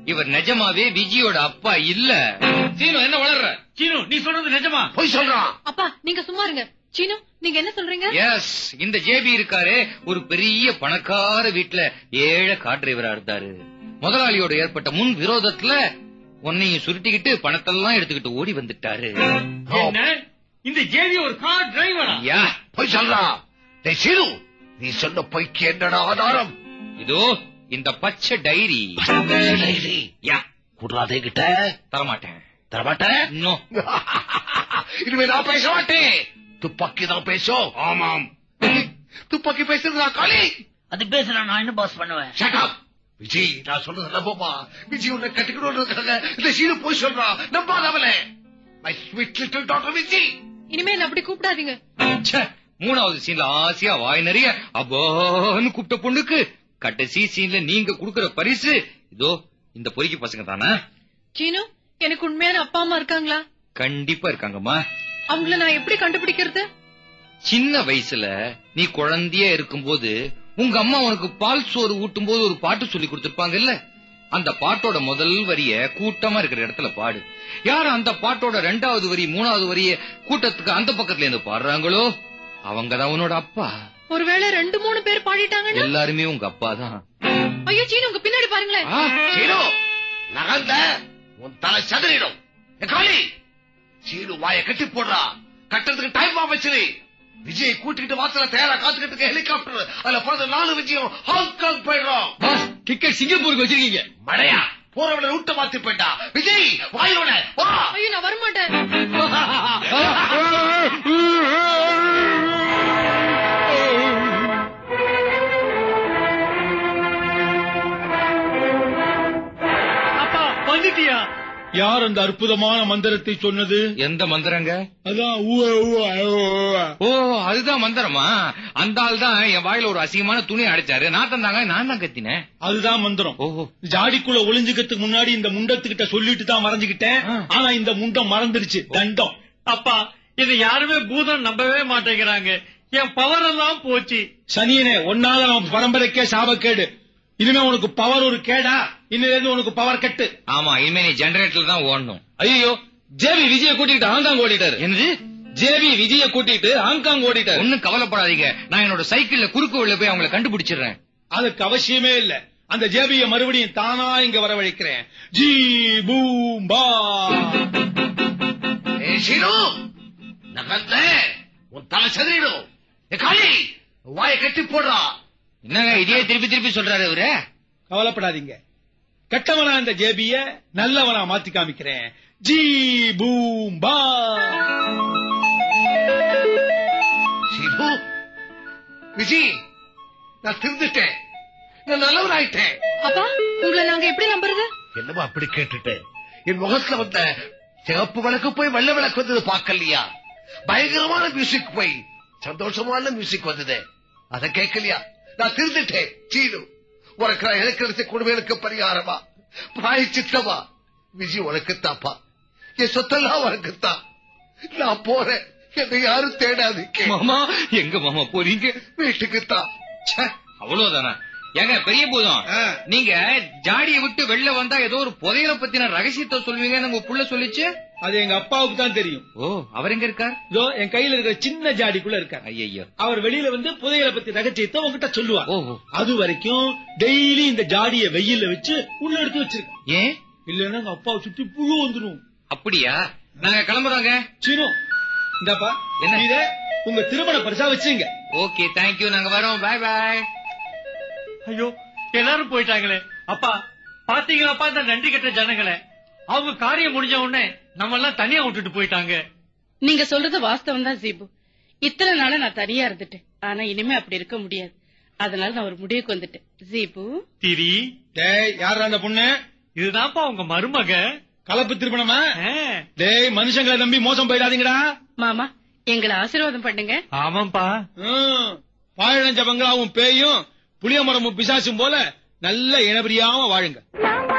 இவர் நிஜமாவே விஜயோட அப்பா இல்ல சீனு என்ன வளர்ற சீனு நீ சொல்றது நிஜமா போய் சொல்றான் அப்பா நீங்க சும்மா இருங்க சீனு நீங்க என்ன சொல்றீங்க எஸ் இந்த ஜேபி இருக்காரு ஒரு பெரிய பணக்கார வீட்டுல ஏழை கார் டிரைவரா இருந்தாரு முதலாளியோட ஏற்பட்ட முன் விரோதத்துல உன்னையும் சுருட்டிக்கிட்டு பணத்தெல்லாம் எடுத்துக்கிட்டு ஓடி வந்துட்டாரு என்ன இந்த ஜேவி ஒரு கார் டிரைவரா யா போய் சொல்றான் டேய் சீனு நீ சொன்ன பொய்க்கு என்னடா ஆதாரம் இதோ இந்த பச்சை டைரி டைரி. யா குடுறாதே கிட்ட தரமாட்டேன் தரமாட்டேன் இன்னும் இனிமே நான் பேச மாட்டேன் துப்பாக்கி தான் பேசும் ஆமாம் துப்பாக்கி பேசுறதா காளி அது பேசுறேன் நான் என்ன பாஸ் பண்ணுவேன் Shut up. விஜய் நான் சொல்றது நம்பமா விஜய் உன்னை கட்டிக்கணும்ன்றதுக்காக இந்த சீனு போய் சொல்றான் நம்பாத அவளை my sweet little doctor Vijay இனிமே என்ன அப்படி கூப்பிடாதீங்க ச்சே, மூணாவது சீன்ல ஆசையா வாய் நிறைய அப்பான்னு கூப்பிட்ட பொண்ணுக்கு கடைசி சீன்ல நீங்க குடுக்கற பரிசு இதோ இந்த பொறிக்கு பசங்க தானா சீனு எனக்கு உண்மையான அப்பா அம்மா இருக்காங்களா கண்டிப்பா இருக்காங்கம்மா அவங்கள நான் எப்படி கண்டுபிடிக்கிறது சின்ன வயசுல நீ குழந்தையா இருக்கும்போது உங்க அம்மா உனக்கு பால் சோறு ஊட்டும் போது ஒரு பாட்டு சொல்லி கொடுத்திருப்பாங்கல்ல அந்த பாட்டோட முதல் வரிய கூட்டமா இருக்கிற இடத்துல பாடு யார் அந்த பாட்டோட ரெண்டாவது வரி மூணாவது வரிய கூட்டத்துக்கு அந்த பக்கத்துல இருந்து பாடுறாங்களோ அவங்கதான் உன்னோட அப்பா ஒருவேளை ரெண்டு மூணு பேர் பாடிட்டாங்கன்னா எல்லாருமே உங்க அப்பா தான் ஐயோ சீனு உங்க பின்னாடி பாருங்களேன் சீனு நகர்ந்த உன் தலை சதுரிடும் ஏ காளி சீனு வாய கட்டி போடுறா கட்டுறதுக்கு டைம் ஆச்சு விஜய் கூட்டிக்கிட்டு வாசல தயாரா காத்துக்கிட்டு இருக்க ஹெலிகாப்டர் அதுல பிறந்த நாலு விஜயம் ஹாங்காங் போயிடுறோம் டிக்கெட் சிங்கப்பூருக்கு வச்சிருக்கீங்க மடையா போறவன விட்டு மாத்தி போயிட்டா விஜய் வாயோட வா ஐயோ நான் வரமாட்டேன் அப்பா வந்துட்டியா யார் அந்த அற்புதமான மந்திரத்தை சொன்னது எந்த மந்திரங்க அதான் ஊ, ஊ, ஊ, ஊ. ஓ அதுதான் மந்திரமா அந்த ஆள் தான் என் வாயில ஒரு அசிங்கமான துணி அடிச்சாரு நான் தந்தாங்க நான் தான் கத்தினேன் அதுதான் மந்திரம் ஓஹோ ஜாடிக்குள்ள ஒளிஞ்சுக்கிறதுக்கு முன்னாடி இந்த முண்டத்துக்கிட்ட சொல்லிட்டு தான் மறைஞ்சுக்கிட்டேன் ஆனா இந்த முண்டம் மறந்துருச்சு தண்டம் அப்பா இது யாருமே பூதம் நம்பவே மாட்டேங்கிறாங்க என் பவர் எல்லாம் போச்சு சனியனே ஒன்னால நம்ம பரம்பரைக்கே சாபக்கேடு இனிமே உனக்கு பவர் ஒரு கேடா இன்னில இருந்து உனக்கு பவர் கட்டு ஆமா இனிமே நீ ஜெனரேட்டர்ல தான் ஓடணும் ஐயோ ஜேபி விஜய கூட்டிட்டு ஹாங்காங் ஓடிட்டாரு என்னது ஜேபி விஜய கூட்டிட்டு ஹாங்காங் ஓடிட்டாரு ஒண்ணும் கவலைப்படாதீங்க நான் என்னோட சைக்கிள்ல குறுக்கு வழியில போய் அவங்கள கண்டுபிடிச்சிடுறேன் அதுக்கு அவசியமே இல்ல அந்த ஜேபிய மறுபடியும் தானா இங்க வரவழைக்கிறேன் ஜி பூம் பா ஏ சீனு நகர்ந்த உன் தலை சதுரிடும் ஏ காளி வாய கட்டி போடுறா என்னங்க இதையே திருப்பி திருப்பி சொல்றாரு அவரு கவலைப்படாதீங்க கெட்டவனா இந்த ஜேபிய நல்லவனா மாத்தி காமிக்கிறேன் ஜி பூம் பா சீனு விஜய் நான் திருந்துட்டேன் நான் நல்லவனாயிட்டேன் அப்பா உங்களை நாங்க எப்படி நம்புறது என்னமா அப்படி கேட்டுட்டேன் என் முகத்துல வந்த சிவப்பு விளக்கு போய் வெள்ளை விளக்கு வந்தது பார்க்கலையா பயங்கரமான மியூசிக் போய் சந்தோஷமான மியூசிக் வந்தது அத கேட்கலையா நான் திருந்துட்டேன் சீனு உனக்கு நான் இழக்கிறது குடும்பங்களுக்கு பரிகாரமா பிராயச்சித்தமா விஜய் உனக்குத்தாப்பா என் சொத்தெல்லாம் உனக்குத்தான் நான் போறேன் என்னை யாரும் தேடாதீங்க மாமா எங்க மாமா போறீங்க வீட்டுக்குத்தான் ச்சே, அவ்வளவுதானா ஏங்க பெரிய பூதம் நீங்க ஜாடியை விட்டு வெளில வந்தா ஏதோ ஒரு புதையல பத்தின ரகசியத்தை சொல்வீங்கன்னு உங்க புள்ள சொல்லிச்சு அது எங்க அப்பாவுக்கு தான் தெரியும் ஓ அவர் எங்க இருக்கார் இதோ என் கையில இருக்கிற சின்ன ஜாடிக்குள்ள இருக்காரு ஐயோ அவர் வெளியில வந்து புதையலை பத்தி ரகசியத்தை உங்ககிட்ட சொல்லுவார் ஓஹோ அது வரைக்கும் டெய்லி இந்த ஜாடிய வெயில்ல வச்சு உள்ள எடுத்து வச்சிருக்கேன் ஏன் இல்லன்னா எங்க அப்பாவை சுத்தி புழு வந்துரும் அப்படியா நாங்க கிளம்புறோங்க சீனு இந்தாப்பா என்ன? இத உங்க திருமண பரிசா வச்சுங்க ஓகே தேங்க்யூ நாங்க வரோம் பாய் பாய் ஐயோ எல்லாரும் போயிட்டாங்களே அப்பா பாத்தீங்களாப்பா இந்த நன்றி கெட்ட ஜனங்களே அவங்க காரியம் முடிஞ்ச உடனே நம்ம எல்லாம் தனியா விட்டுட்டு போயிட்டாங்க நீங்க சொல்றது வாஸ்தவம் தான் ஜீபு இத்தனை நாளா நான் தனியா இருந்துட்டேன் ஆனா இனிமே அப்படி இருக்க முடியாது அதனால நான் ஒரு முடிவுக்கு வந்துட்டேன் ஜீபு திரி டேய் யாரா அந்த பொண்ணு இதுதான்ப்பா உங்க மருமக கலப்பு திருமணமா ஆ, டேய் மனுஷங்களை நம்பி மோசம் போயிடாதீங்கடா மாமா எங்களை ஆசீர்வாதம் பண்ணுங்க ஆமாப்பா ம், வாழஞ்ச பங்களாவும் பேயும் புளிய மரமும் பிசாசும் போல நல்ல இனபிரியாம வாழுங்க நாங்க